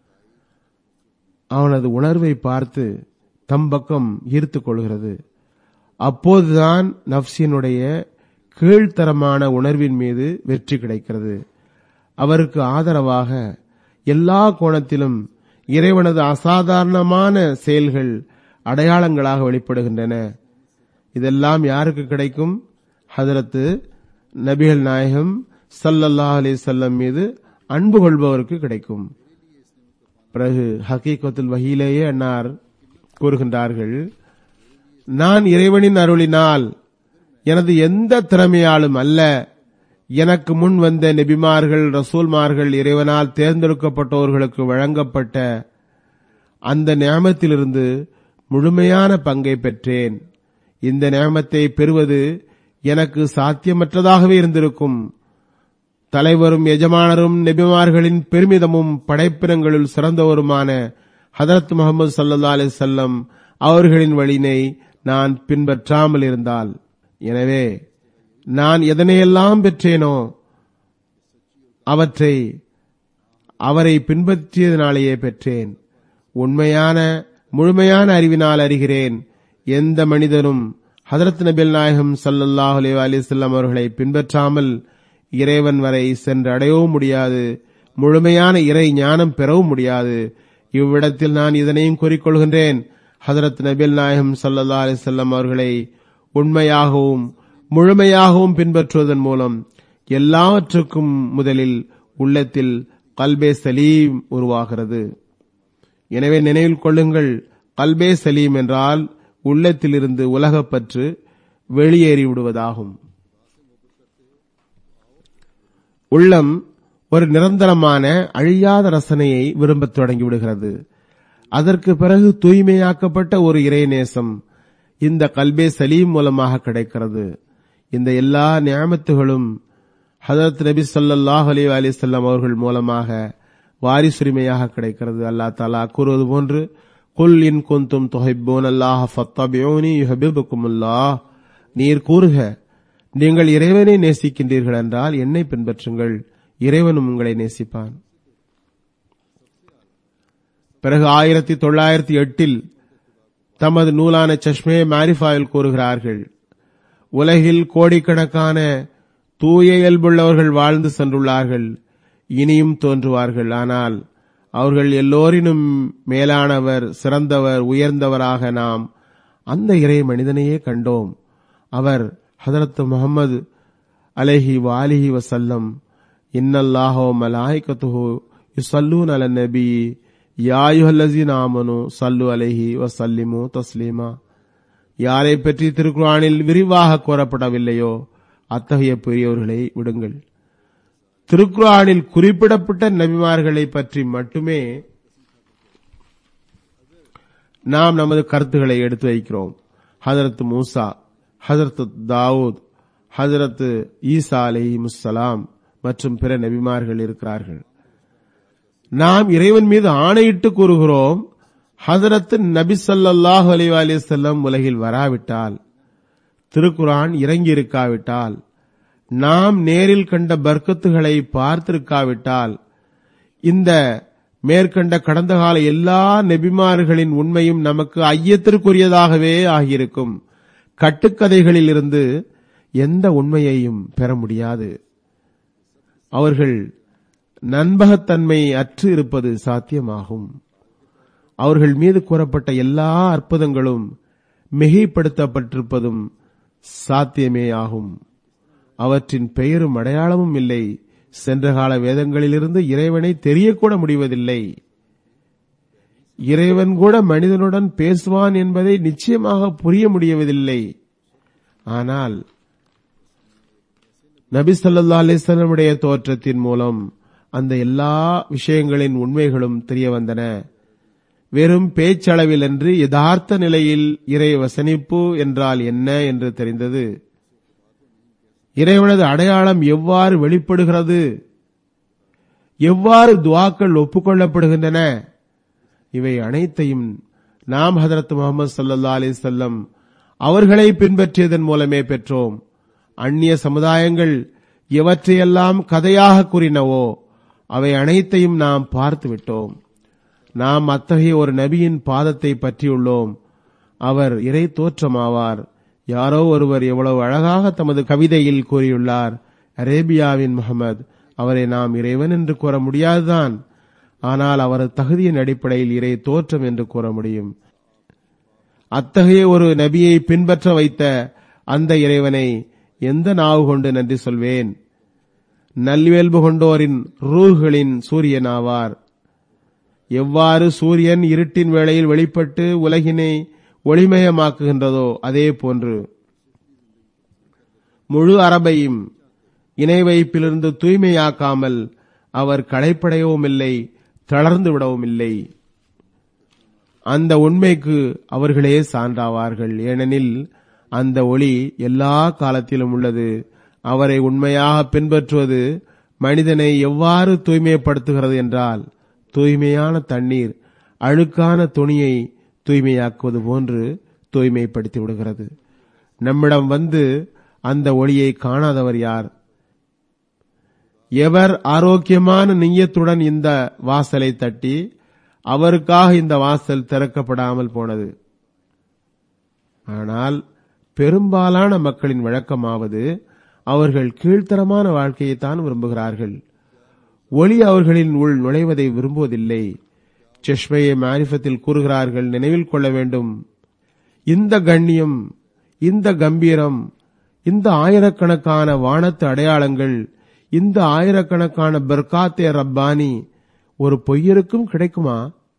அவனது உணர்வை பார்த்து தம் பக்கம் ஈர்த்துக் கொள்கிறது அப்போதுதான் நப்சினுடைய கீழ்த்தரமான உணர்வின் மீது வெற்றி கிடைக்கிறது அவருக்கு ஆதரவாக எல்லா கோணத்திலும் இறைவனது அசாதாரணமான செயல்கள் அடையாளங்களாக வெளிப்படுகின்றன இதெல்லாம் யாருக்கு கிடைக்கும் ஹதரத்து நபிகள் நாயகம் சல்லல்லாஹ் அலி செல்லம் மீது அன்பு கொள்பவருக்கு கிடைக்கும் பிறகு ஹக்கீகத்துல் வகையிலேயே அன்னார் கூறுகின்றார்கள் நான் இறைவனின் அருளினால் எனது எந்த திறமையாலும் அல்ல எனக்கு முன் வந்த நெபிமார்கள் ரசூல்மார்கள் இறைவனால் தேர்ந்தெடுக்கப்பட்டவர்களுக்கு வழங்கப்பட்ட அந்த ஞாபகத்திலிருந்து முழுமையான பங்கை பெற்றேன் இந்த நியமத்தை பெறுவது எனக்கு சாத்தியமற்றதாகவே இருந்திருக்கும் தலைவரும் எஜமானரும் நெபிமார்களின் பெருமிதமும் படைப்பினங்களுள் சிறந்தவருமான ஹதரத் முகமது சல்லா அலி செல்லம் அவர்களின் வழியினை நான் பின்பற்றாமல் இருந்தால் எனவே நான் எதனையெல்லாம் பெற்றேனோ அவற்றை அவரை பின்பற்றியதனாலேயே பெற்றேன் உண்மையான முழுமையான அறிவினால் அறிகிறேன் எந்த மனிதனும் ஹதரத் நபில் நாயகம் சல்லல்லாஹ் அலி அலிசல்லாம் அவர்களை பின்பற்றாமல் இறைவன் வரை சென்று அடையவும் முடியாது முழுமையான இறை ஞானம் பெறவும் முடியாது இவ்விடத்தில் நான் இதனையும் கூறிக்கொள்கின்றேன் ஹதரத் நபில் நாயகம் சல்லல்லா அலிசல்லாம் அவர்களை உண்மையாகவும் முழுமையாகவும் பின்பற்றுவதன் மூலம் எல்லாவற்றுக்கும் முதலில் உள்ளத்தில் கல்பே சலீம் உருவாகிறது எனவே நினைவில் கொள்ளுங்கள் கல்பே சலீம் என்றால் உள்ளத்திலிருந்து உலகப்பற்று வெளியேறி விடுவதாகும் உள்ளம் ஒரு நிரந்தரமான அழியாத ரசனையை விரும்பத் தொடங்கிவிடுகிறது அதற்கு பிறகு தூய்மையாக்கப்பட்ட ஒரு இறைநேசம் இந்த கல்பே சலீம் மூலமாக கிடைக்கிறது இந்த எல்லா நியமத்துகளும் ஹதரத் நபி ஸல்லல்லாஹு அலைஹி வஸல்லம் அவர்கள் மூலமாக வாரிசுரிமையாக கிடைக்கிறது அல்லாஹ் தஆலா கூறுவது போன்று குல் இன் குந்தும் துஹிப்பூன் அல்லாஹ் ஃபத்தபிஊனி யுஹிப்புக்குமுல்லாஹ் நீர் கூறுக நீங்கள் இறைவனை நேசிக்கின்றீர்கள் என்றால் என்னை பின்பற்றுங்கள் இறைவனும் உங்களை நேசிப்பான் பிறகு ஆயிரத்தி தொள்ளாயிரத்தி எட்டில் தமது நூலான சஷ்மே மாரிஃபாயில் கூறுகிறார்கள் உலகில் கோடிக்கணக்கான தூய இயல்புள்ளவர்கள் வாழ்ந்து சென்றுள்ளார்கள் இனியும் தோன்றுவார்கள் ஆனால் அவர்கள் எல்லோரினும் மேலானவர் சிறந்தவர் உயர்ந்தவராக நாம் அந்த இறை மனிதனையே கண்டோம் அவர் ஹதரத் முகமது அலைஹி வாலிஹி வசல்லம் இன்னல்லாஹோ மலாய்கத்துஹு யுசல்லூன் அல நபி யாயுஹல்லஜின் ஆமனு சல்லு அலைஹி வசல்லிமு தஸ்லீமா யாரை பற்றி திருக்குறானில் விரிவாக கூறப்படவில்லையோ அத்தகைய பெரியவர்களை விடுங்கள் திருக்குறானில் குறிப்பிடப்பட்ட நபிமார்களை பற்றி மட்டுமே நாம் நமது கருத்துக்களை எடுத்து வைக்கிறோம் ஹதரத் மூசா ஹதரத் தாவூத் ஹதரத் ஈசா அலி முஸ்ஸலாம் மற்றும் பிற நபிமார்கள் இருக்கிறார்கள் நாம் இறைவன் மீது ஆணையிட்டு கூறுகிறோம் ஹதரத் நபி ஸல்லல்லாஹு அலைஹி வஸல்லம் உலகில் வராவிட்டால் திருக்குரான் இறங்கி இருக்காவிட்டால் நாம் நேரில் கண்ட பர்க்கத்துகளை பார்த்திருக்காவிட்டால் இந்த மேற்கண்ட கடந்த கால எல்லா நெபிமார்களின் உண்மையும் நமக்கு ஐயத்திற்குரியதாகவே ஆகியிருக்கும் கட்டுக்கதைகளில் இருந்து எந்த உண்மையையும் பெற முடியாது அவர்கள் நண்பகத்தன்மை அற்று இருப்பது சாத்தியமாகும் அவர்கள் மீது கூறப்பட்ட எல்லா அற்புதங்களும் மிகைப்படுத்தப்பட்டிருப்பதும் சாத்தியமே ஆகும் அவற்றின் பெயரும் அடையாளமும் இல்லை சென்ற கால வேதங்களிலிருந்து இறைவனை தெரியக்கூட முடிவதில்லை இறைவன் கூட மனிதனுடன் பேசுவான் என்பதை நிச்சயமாக புரிய முடியவதில்லை ஆனால் நபி சொல்லா அலிஸ்லமுடைய தோற்றத்தின் மூலம் அந்த எல்லா விஷயங்களின் உண்மைகளும் தெரிய வந்தன வெறும் பேச்சளவில் என்று யதார்த்த நிலையில் இறை வசனிப்பு என்றால் என்ன என்று தெரிந்தது இறைவனது அடையாளம் எவ்வாறு வெளிப்படுகிறது எவ்வாறு துவாக்கள் ஒப்புக்கொள்ளப்படுகின்றன இவை அனைத்தையும் நாம் ஹதரத் முகமது சல்லா அலி செல்லம் அவர்களை பின்பற்றியதன் மூலமே பெற்றோம் அந்நிய சமுதாயங்கள் எவற்றையெல்லாம் கதையாக கூறினவோ அவை அனைத்தையும் நாம் பார்த்து விட்டோம் நாம் அத்தகைய ஒரு நபியின் பாதத்தை பற்றியுள்ளோம் அவர் இறை தோற்றமாவார் யாரோ ஒருவர் எவ்வளவு அழகாக தமது கவிதையில் கூறியுள்ளார் அரேபியாவின் முகமது அவரை நாம் இறைவன் என்று கூற முடியாதுதான் ஆனால் அவரது தகுதியின் அடிப்படையில் இறை தோற்றம் என்று கூற முடியும் அத்தகைய ஒரு நபியை பின்பற்ற வைத்த அந்த இறைவனை எந்த நாவு கொண்டு நன்றி சொல்வேன் நல்வேல்பு கொண்டோரின் ரூகளின் சூரியன் ஆவார் எவ்வாறு சூரியன் இருட்டின் வேளையில் வெளிப்பட்டு உலகினை ஒளிமயமாக்குகின்றதோ அதே போன்று முழு அரபையும் இணை வைப்பிலிருந்து தூய்மையாக்காமல் அவர் களைப்படையவும் இல்லை தளர்ந்து விடவும் இல்லை அந்த உண்மைக்கு அவர்களே சான்றாவார்கள் ஏனெனில் அந்த ஒளி எல்லா காலத்திலும் உள்ளது அவரை உண்மையாக பின்பற்றுவது மனிதனை எவ்வாறு தூய்மைப்படுத்துகிறது என்றால் தூய்மையான தண்ணீர் அழுக்கான துணியை தூய்மையாக்குவது போன்று தூய்மைப்படுத்தி விடுகிறது நம்மிடம் வந்து அந்த ஒளியை காணாதவர் யார் எவர் ஆரோக்கியமான நெய்யத்துடன் இந்த வாசலை தட்டி அவருக்காக இந்த வாசல் திறக்கப்படாமல் போனது ஆனால் பெரும்பாலான மக்களின் வழக்கமாவது அவர்கள் கீழ்த்தரமான வாழ்க்கையைத்தான் விரும்புகிறார்கள் ஒளி அவர்களின் உள் நுழைவதை விரும்புவதில்லை செஷ்மையை மாரிஃபத்தில் கூறுகிறார்கள் நினைவில் கொள்ள வேண்டும் இந்த கண்ணியம் இந்த கம்பீரம் இந்த ஆயிரக்கணக்கான வானத்து அடையாளங்கள் இந்த ஆயிரக்கணக்கான பர்காத்தே ரப்பானி ஒரு பொய்யருக்கும் கிடைக்குமா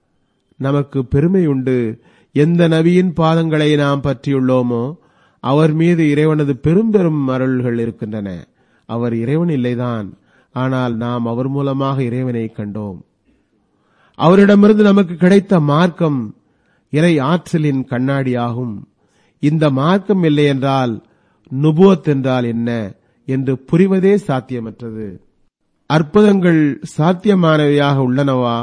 நமக்கு பெருமை உண்டு எந்த நபியின் பாதங்களை நாம் பற்றியுள்ளோமோ அவர் மீது இறைவனது பெரும் பெரும் அருள்கள் இருக்கின்றன அவர் இறைவன் இல்லைதான் ஆனால் நாம் அவர் மூலமாக இறைவனை கண்டோம் அவரிடமிருந்து நமக்கு கிடைத்த மார்க்கம் இறை ஆற்றலின் கண்ணாடியாகும் இந்த மார்க்கம் இல்லை என்றால் நுபுவத் என்றால் என்ன என்று புரிவதே சாத்தியமற்றது அற்புதங்கள் சாத்தியமானவையாக உள்ளனவா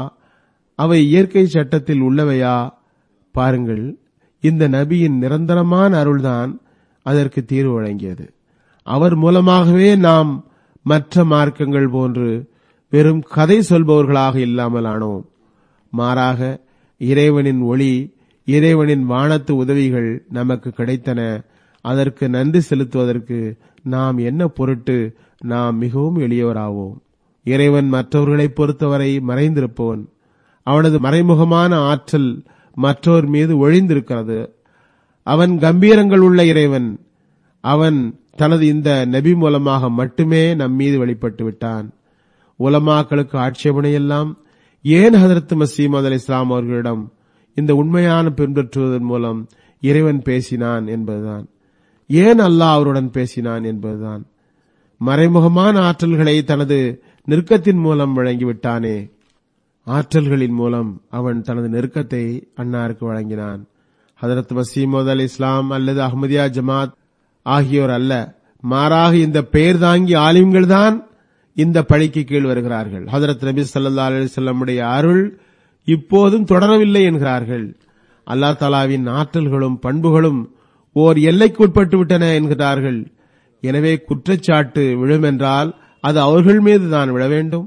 அவை இயற்கை சட்டத்தில் உள்ளவையா பாருங்கள் இந்த நபியின் நிரந்தரமான அருள்தான் அதற்கு தீர்வு வழங்கியது அவர் மூலமாகவே நாம் மற்ற மார்க்கங்கள் போன்று வெறும் கதை சொல்பவர்களாக இல்லாமல் ஆனோம் மாறாக இறைவனின் ஒளி இறைவனின் வானத்து உதவிகள் நமக்கு கிடைத்தன அதற்கு நன்றி செலுத்துவதற்கு நாம் என்ன பொருட்டு நாம் மிகவும் எளியவராவோம் இறைவன் மற்றவர்களைப் பொறுத்தவரை மறைந்திருப்பவன் அவனது மறைமுகமான ஆற்றல் மற்றோர் மீது ஒழிந்திருக்கிறது அவன் கம்பீரங்கள் உள்ள இறைவன் அவன் தனது இந்த நபி மூலமாக மட்டுமே நம் மீது வெளிப்பட்டு விட்டான் உலமாக்களுக்கு ஆட்சேபனையெல்லாம் ஏன் ஹதரத் மசீமது அலி இஸ்லாம் அவர்களிடம் இந்த உண்மையான பின்பற்றுவதன் மூலம் இறைவன் பேசினான் என்பதுதான் ஏன் அல்லாஹ் அவருடன் பேசினான் என்பதுதான் மறைமுகமான ஆற்றல்களை தனது நெருக்கத்தின் மூலம் வழங்கிவிட்டானே ஆற்றல்களின் மூலம் அவன் தனது நெருக்கத்தை அன்னாருக்கு வழங்கினான் ஹதரத் வசீமோத் அலி இஸ்லாம் அல்லது அஹ்மதியா ஜமாத் ஆகியோர் அல்ல மாறாக இந்த பெயர் தாங்கி ஆலிம்கள் தான் இந்த பழிக்கு கீழ் வருகிறார்கள் ஹதரத் நபி சல்லா அலிசல்லமுடைய அருள் இப்போதும் தொடரவில்லை என்கிறார்கள் அல்லா தாலாவின் ஆற்றல்களும் பண்புகளும் ஓர் எல்லைக்கு உட்பட்டு விட்டன என்கிறார்கள் எனவே குற்றச்சாட்டு விழுமென்றால் அது அவர்கள் மீது தான் விழ வேண்டும்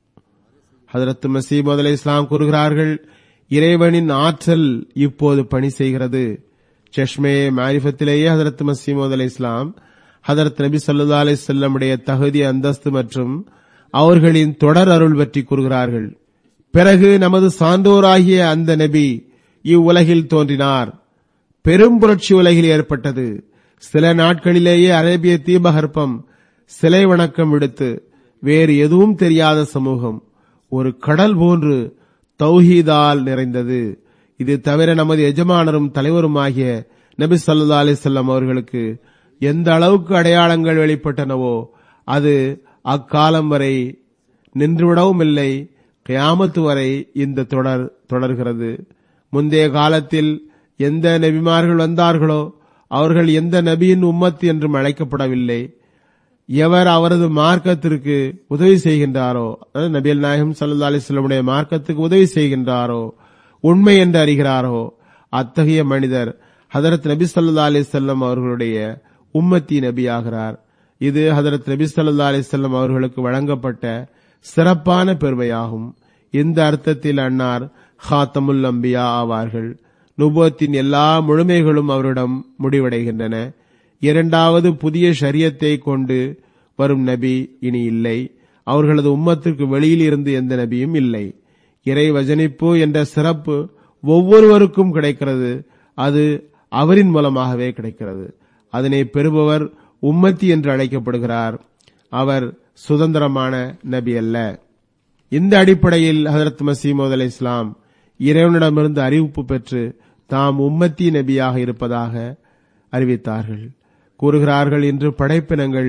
ஹதரத் மசீமது அலி இஸ்லாம் கூறுகிறார்கள் இறைவனின் ஆற்றல் இப்போது பணி செய்கிறது சஷ்மே மாரிஃபத்திலேயே ஹதரத் மசீமது அலி இஸ்லாம் ஹதரத் நபி சல்லா அலி செல்லமுடைய தகுதி அந்தஸ்து மற்றும் அவர்களின் தொடர் அருள் பற்றி கூறுகிறார்கள் பிறகு நமது சான்றோராகிய அந்த நபி இவ்வுலகில் தோன்றினார் பெரும் புரட்சி உலகில் ஏற்பட்டது சில நாட்களிலேயே அரேபிய தீபகற்பம் சிலை வணக்கம் விடுத்து வேறு எதுவும் தெரியாத சமூகம் ஒரு கடல் போன்று தௌஹீதால் நிறைந்தது இது தவிர நமது எஜமானரும் தலைவருமாகிய நபி சல்லா அலிசல்லாம் அவர்களுக்கு எந்த அளவுக்கு அடையாளங்கள் வெளிப்பட்டனவோ அது அக்காலம் வரை நின்றுவிடவும் இல்லை கியாமத்து வரை இந்த தொடர் தொடர்கிறது முந்தைய காலத்தில் எந்த நபிமார்கள் வந்தார்களோ அவர்கள் எந்த நபியின் உம்மத் என்றும் அழைக்கப்படவில்லை எவர் அவரது மார்க்கத்திற்கு உதவி செய்கின்றாரோ அதாவது நபியல் நாயகம் சல்லா அலிஸ்லமுடைய மார்க்கத்துக்கு உதவி செய்கின்றாரோ உண்மை என்று அறிகிறாரோ அத்தகைய மனிதர் ஹதரத் நபி சல்லா அலிசல்லம் அவர்களுடைய உம்மத்தி நபி ஆகிறார் இது ஹதரத் நபி சல்லா அலிசல்லம் அவர்களுக்கு வழங்கப்பட்ட சிறப்பான பெருமையாகும் இந்த அர்த்தத்தில் அன்னார் ஹாத்தமுல் அம்பியா ஆவார்கள் நுபத்தின் எல்லா முழுமைகளும் அவரிடம் முடிவடைகின்றன இரண்டாவது புதிய ஷரியத்தை கொண்டு வரும் நபி இனி இல்லை அவர்களது உம்மத்திற்கு வெளியில் இருந்து எந்த நபியும் இல்லை இறை வஜனிப்பு என்ற சிறப்பு ஒவ்வொருவருக்கும் கிடைக்கிறது அது அவரின் மூலமாகவே கிடைக்கிறது அதனை பெறுபவர் உம்மத்தி என்று அழைக்கப்படுகிறார் அவர் சுதந்திரமான நபி அல்ல இந்த அடிப்படையில் ஹதரத் மசீமோத் அலி இஸ்லாம் இறைவனிடமிருந்து அறிவிப்பு பெற்று தாம் உம்மத்தி நபியாக இருப்பதாக அறிவித்தார்கள் கூறுகிறார்கள் இன்று படைப்பினங்கள்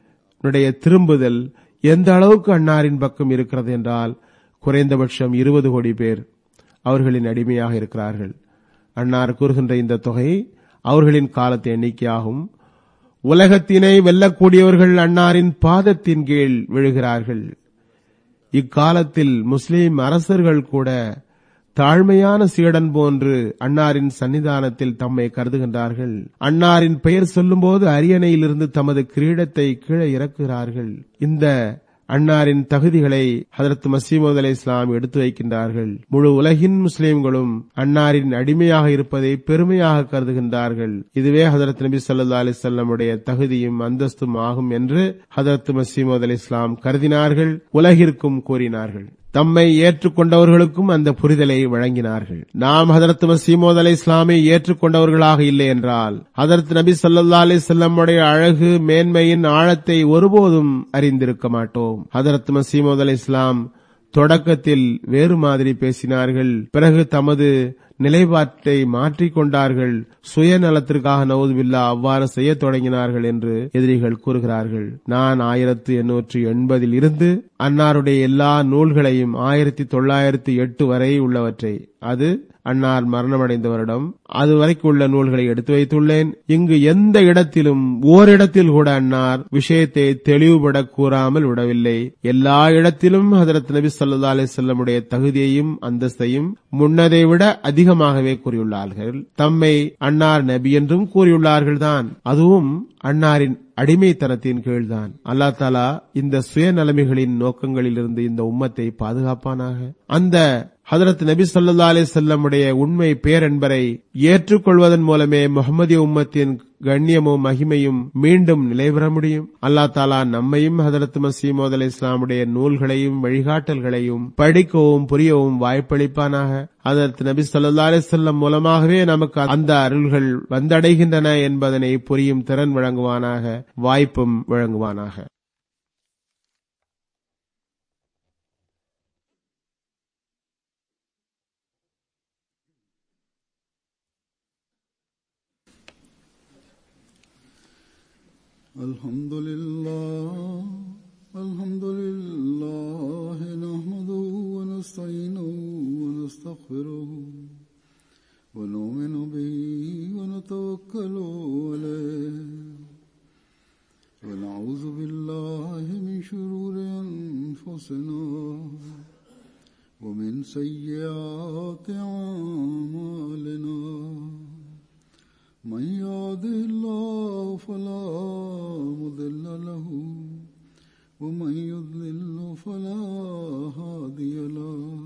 திரும்புதல் எந்த அளவுக்கு அன்னாரின் பக்கம் இருக்கிறது என்றால் குறைந்தபட்சம் இருபது கோடி பேர் அவர்களின் அடிமையாக இருக்கிறார்கள் அன்னார் கூறுகின்ற இந்த தொகை அவர்களின் காலத்து எண்ணிக்கையாகும் உலகத்தினை வெல்லக்கூடியவர்கள் அன்னாரின் பாதத்தின் கீழ் விழுகிறார்கள் இக்காலத்தில் முஸ்லிம் அரசர்கள் கூட தாழ்மையான சீடன் போன்று அன்னாரின் சன்னிதானத்தில் தம்மை கருதுகின்றார்கள் அன்னாரின் பெயர் சொல்லும்போது அரியணையிலிருந்து தமது கிரீடத்தை கீழே இறக்குகிறார்கள் இந்த அன்னாரின் தகுதிகளை ஹதரத் மசீமது அலை இஸ்லாம் எடுத்து வைக்கின்றார்கள் முழு உலகின் முஸ்லிம்களும் அன்னாரின் அடிமையாக இருப்பதை பெருமையாக கருதுகின்றார்கள் இதுவே ஹதரத் நபி சல்லா அலிசல்லமுடைய தகுதியும் அந்தஸ்தும் ஆகும் என்று ஹதரத் மசீமது அலி இஸ்லாம் கருதினார்கள் உலகிற்கும் கூறினார்கள் தம்மை ஏற்றுக்கொண்டவர்களுக்கும் அந்த புரிதலை வழங்கினார்கள் நாம் ஹதரத் மசீமோத் அலை இஸ்லாமை ஏற்றுக்கொண்டவர்களாக இல்லை என்றால் ஹதரத் நபி சல்லா அலி செல்லமுடைய அழகு மேன்மையின் ஆழத்தை ஒருபோதும் அறிந்திருக்க மாட்டோம் ஹதரத் மசீமோத் அலை இஸ்லாம் தொடக்கத்தில் வேறு மாதிரி பேசினார்கள் பிறகு தமது நிலைப்பாட்டை மாற்றிக்கொண்டார்கள் சுயநலத்திற்காக நவதுபில்லா அவ்வாறு செய்யத் தொடங்கினார்கள் என்று எதிரிகள் கூறுகிறார்கள் நான் ஆயிரத்தி எண்ணூற்றி எண்பதில் இருந்து அன்னாருடைய எல்லா நூல்களையும் ஆயிரத்தி தொள்ளாயிரத்தி எட்டு வரை உள்ளவற்றை அது அன்னார் மரணமடைந்த வருடம் அது வரைக்கும் உள்ள நூல்களை எடுத்து வைத்துள்ளேன் இங்கு எந்த இடத்திலும் ஓரிடத்தில் கூட அன்னார் விஷயத்தை தெளிவுபட கூறாமல் விடவில்லை எல்லா இடத்திலும் ஹதரத் நபி சொல்லா அலி செல்லமுடைய தகுதியையும் அந்தஸ்தையும் முன்னதை விட அதிகமாகவே கூறியுள்ளார்கள் தம்மை அன்னார் நபி என்றும் கூறியுள்ளார்கள் தான் அதுவும் அன்னாரின் அடிமைத்தனத்தின் கீழ்தான் அல்லா தாலா இந்த சுயநலமைகளின் நோக்கங்களிலிருந்து இந்த உம்மத்தை பாதுகாப்பானாக அந்த ஹதரத் நபி சொல்லா அலி செல்லமுடைய உண்மை பேரன்பரை ஏற்றுக்கொள்வதன் மூலமே முகமதிய உம்மத்தின் கண்ணியமும் மகிமையும் மீண்டும் நிலைபெற முடியும் அல்லா தாலா நம்மையும் ஹதரத் மசீமோத் அலி இஸ்லாமுடைய நூல்களையும் வழிகாட்டல்களையும் படிக்கவும் புரியவும் வாய்ப்பளிப்பானாக அதற்கு நபி சொல்லா அலிசல்லம் மூலமாகவே நமக்கு அந்த அருள்கள் வந்தடைகின்றன என்பதனை புரியும் திறன் வழங்குவானாக வாய்ப்பும் வழங்குவானாக الحمد لله الحمد لله نحمده ونستعينه ونستغفره ونؤمن به ونتوكل عليه ونعوذ بالله من شرور أنفسنا ومن سيئات أعمالنا من يهده الله فلا مضل له ومن يضلل فلا هادي له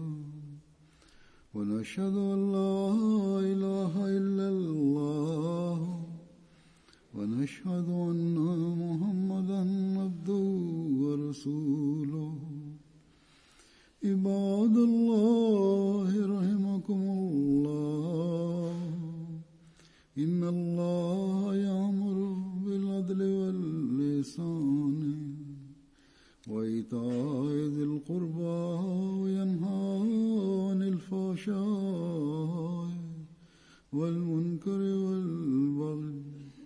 ونشهد ان لا اله الا الله ونشهد ان محمدا عبده ورسوله عباد الله رحمكم الله إن الله يأمر بالعدل واللسان وإيتاء ذي القربى وينهى عن الفحشاء والمنكر والبغي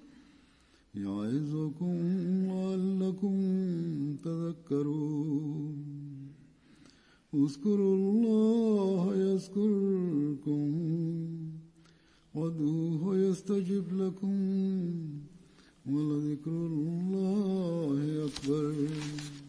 يعظكم لعلكم تذكرون اذكروا الله يذكركم وادعوه يستجب لكم ولذكر الله أكبر